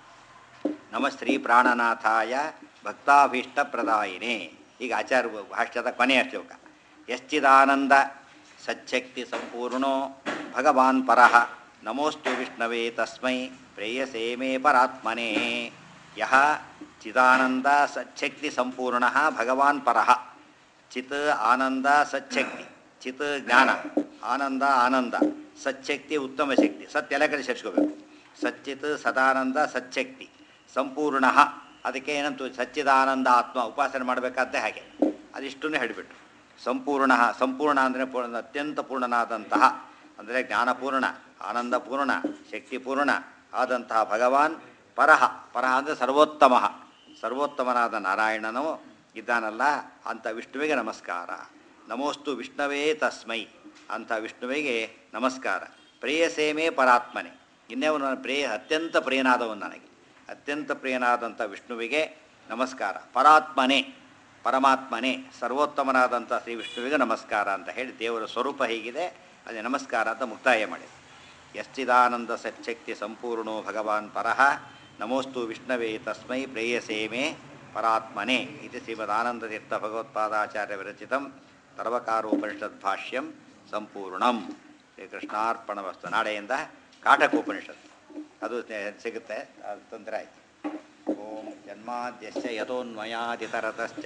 ನಮ ಶ್ರೀ ಪ್ರಾಣನಾಥಾಯ ಭಕ್ತಾಭೀಷ್ಟ ಪ್ರದಾಯಿನೇ ಈಗ ಆಚಾರ್ಯ ಭಾಷ್ಯದ ಕೊನೆಯ ಶ್ಲೋಕ ಯಶ್ಚಿದಾನಂದ ಸಚ್ಛಕ್ತಿ ಸಂಪೂರ್ಣೋ ಭಗವಾನ್ ಪರಃ ನಮೋಸ್ತು ವಿಷ್ಣವೇ ತಸ್ಮೈ ಪ್ರೇಯಸೇ ಮೇ ಪರಾತ್ಮನೇ ಯಹ ಚಿದಾನಂದ ಸಚ್ಛಕ್ತಿ ಸಂಪೂರ್ಣ ಭಗವಾನ್ ಪರಃ ಚಿತ್ ಆನಂದ ಸಚ್ಛಕ್ತಿ ಚಿತ್ ಜ್ಞಾನ ಆನಂದ ಆನಂದ ಸಚ್ಛಕ್ತಿ ಉತ್ತಮ ಶಕ್ತಿ ಸತ್ಯ ಎಲ್ಲ ಕಡೆ ಸೇರಿಸ್ಕೋಬೇಕು ಸಚ್ಚಿತ್ ಸದಾನಂದ ಸಚ್ಛಕ್ತಿ ಸಂಪೂರ್ಣ ಅದಕ್ಕೆ ಏನಂತು ಸಚ್ಚಿದಾನಂದ ಆತ್ಮ ಉಪಾಸನೆ ಮಾಡಬೇಕಾದ್ದೇ ಹಾಗೆ ಅದಿಷ್ಟನ್ನು ಹೇಳಿಬಿಟ್ಟು ಸಂಪೂರ್ಣ ಸಂಪೂರ್ಣ ಅಂದರೆ ಪೂರ್ಣ ಅತ್ಯಂತ ಪೂರ್ಣನಾದಂತಹ ಅಂದರೆ ಜ್ಞಾನಪೂರ್ಣ ಆನಂದಪೂರ್ಣ ಶಕ್ತಿಪೂರ್ಣ ಆದಂತಹ ಭಗವಾನ್ ಪರಹ ಪರಹ ಅಂದರೆ ಸರ್ವೋತ್ತಮ ಸರ್ವೋತ್ತಮನಾದ ನಾರಾಯಣನು ಇದ್ದಾನಲ್ಲ ಅಂಥ ವಿಷ್ಣುವಿಗೆ ನಮಸ್ಕಾರ ನಮೋಸ್ತು ವಿಷ್ಣವೇ ತಸ್ಮೈ ಅಂಥ ವಿಷ್ಣುವಿಗೆ ನಮಸ್ಕಾರ ಪ್ರೇಯಸೇಮೇ ಪರಾತ್ಮನೆ ಇನ್ನೇವನು ನನ್ನ ಪ್ರಿಯ ಅತ್ಯಂತ ಪ್ರಿಯನಾದವನು ನನಗೆ ಅತ್ಯಂತ ಪ್ರಿಯನಾದಂಥ ವಿಷ್ಣುವಿಗೆ ನಮಸ್ಕಾರ ಪರಾತ್ಮನೇ ಪರಮಾತ್ಮನೇ ಸರ್ವೋತ್ತಮನಾದಂಥ ಶ್ರೀ ವಿಷ್ಣುವಿಗೆ ನಮಸ್ಕಾರ ಅಂತ ಹೇಳಿ ದೇವರ ಸ್ವರೂಪ ಹೀಗಿದೆ ಅದೇ ನಮಸ್ಕಾರ ಅಂತ ಮುಕ್ತಾಯ ಮಾಡಿದೆ ಯಶ್ಚಿದಾನಂದ ಸಚ್ಛಕ್ತಿ ಸಂಪೂರ್ಣೋ ಭಗವಾನ್ ಪರಃ ನಮೋಸ್ತು ವಿಷ್ಣವೇ ತಸ್ಮೈ ಪ್ರೇಯಸೇಮೇ ಪರಾತ್ಮನೆ ಇದು ಶ್ರೀಮದಾನಂದತೀರ್ಥ ಭಗವತ್ಪಾದಾಚಾರ್ಯ ವಿರಚಿತಂ ಸರ್ವಕಾರೋಪನಿಷದ್ಭಾಷ್ಯಂ ಸಂಪೂರ್ಣಂ ಶ್ರೀಕೃಷ್ಣಾರ್ಪಣವಸ್ತು ನಾಳೆಯಿಂದ ಕಾಟಕೋಪನಿಷತ್ ಅದು ಸಿಗುತ್ತೆ ಅದು ತೊಂದರೆ ಆಯಿತು ಓಂ ಜನ್ಮಾದ್ಯಸ್ಯ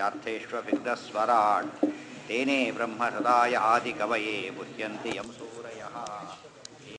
ಯಥೋನ್ಮಯಾದಿತರತಶ್ಚಾರ್ಥೇಷ್ವಭಿಗ್ಧಸ್ವರಾಟ್ ತೇನೇ ಬ್ರಹ್ಮ ಸದಾಯ ಆದಿಕವಯೇ ಮುಹ್ಯಂತಿ ಯಂ ಸೂರಯ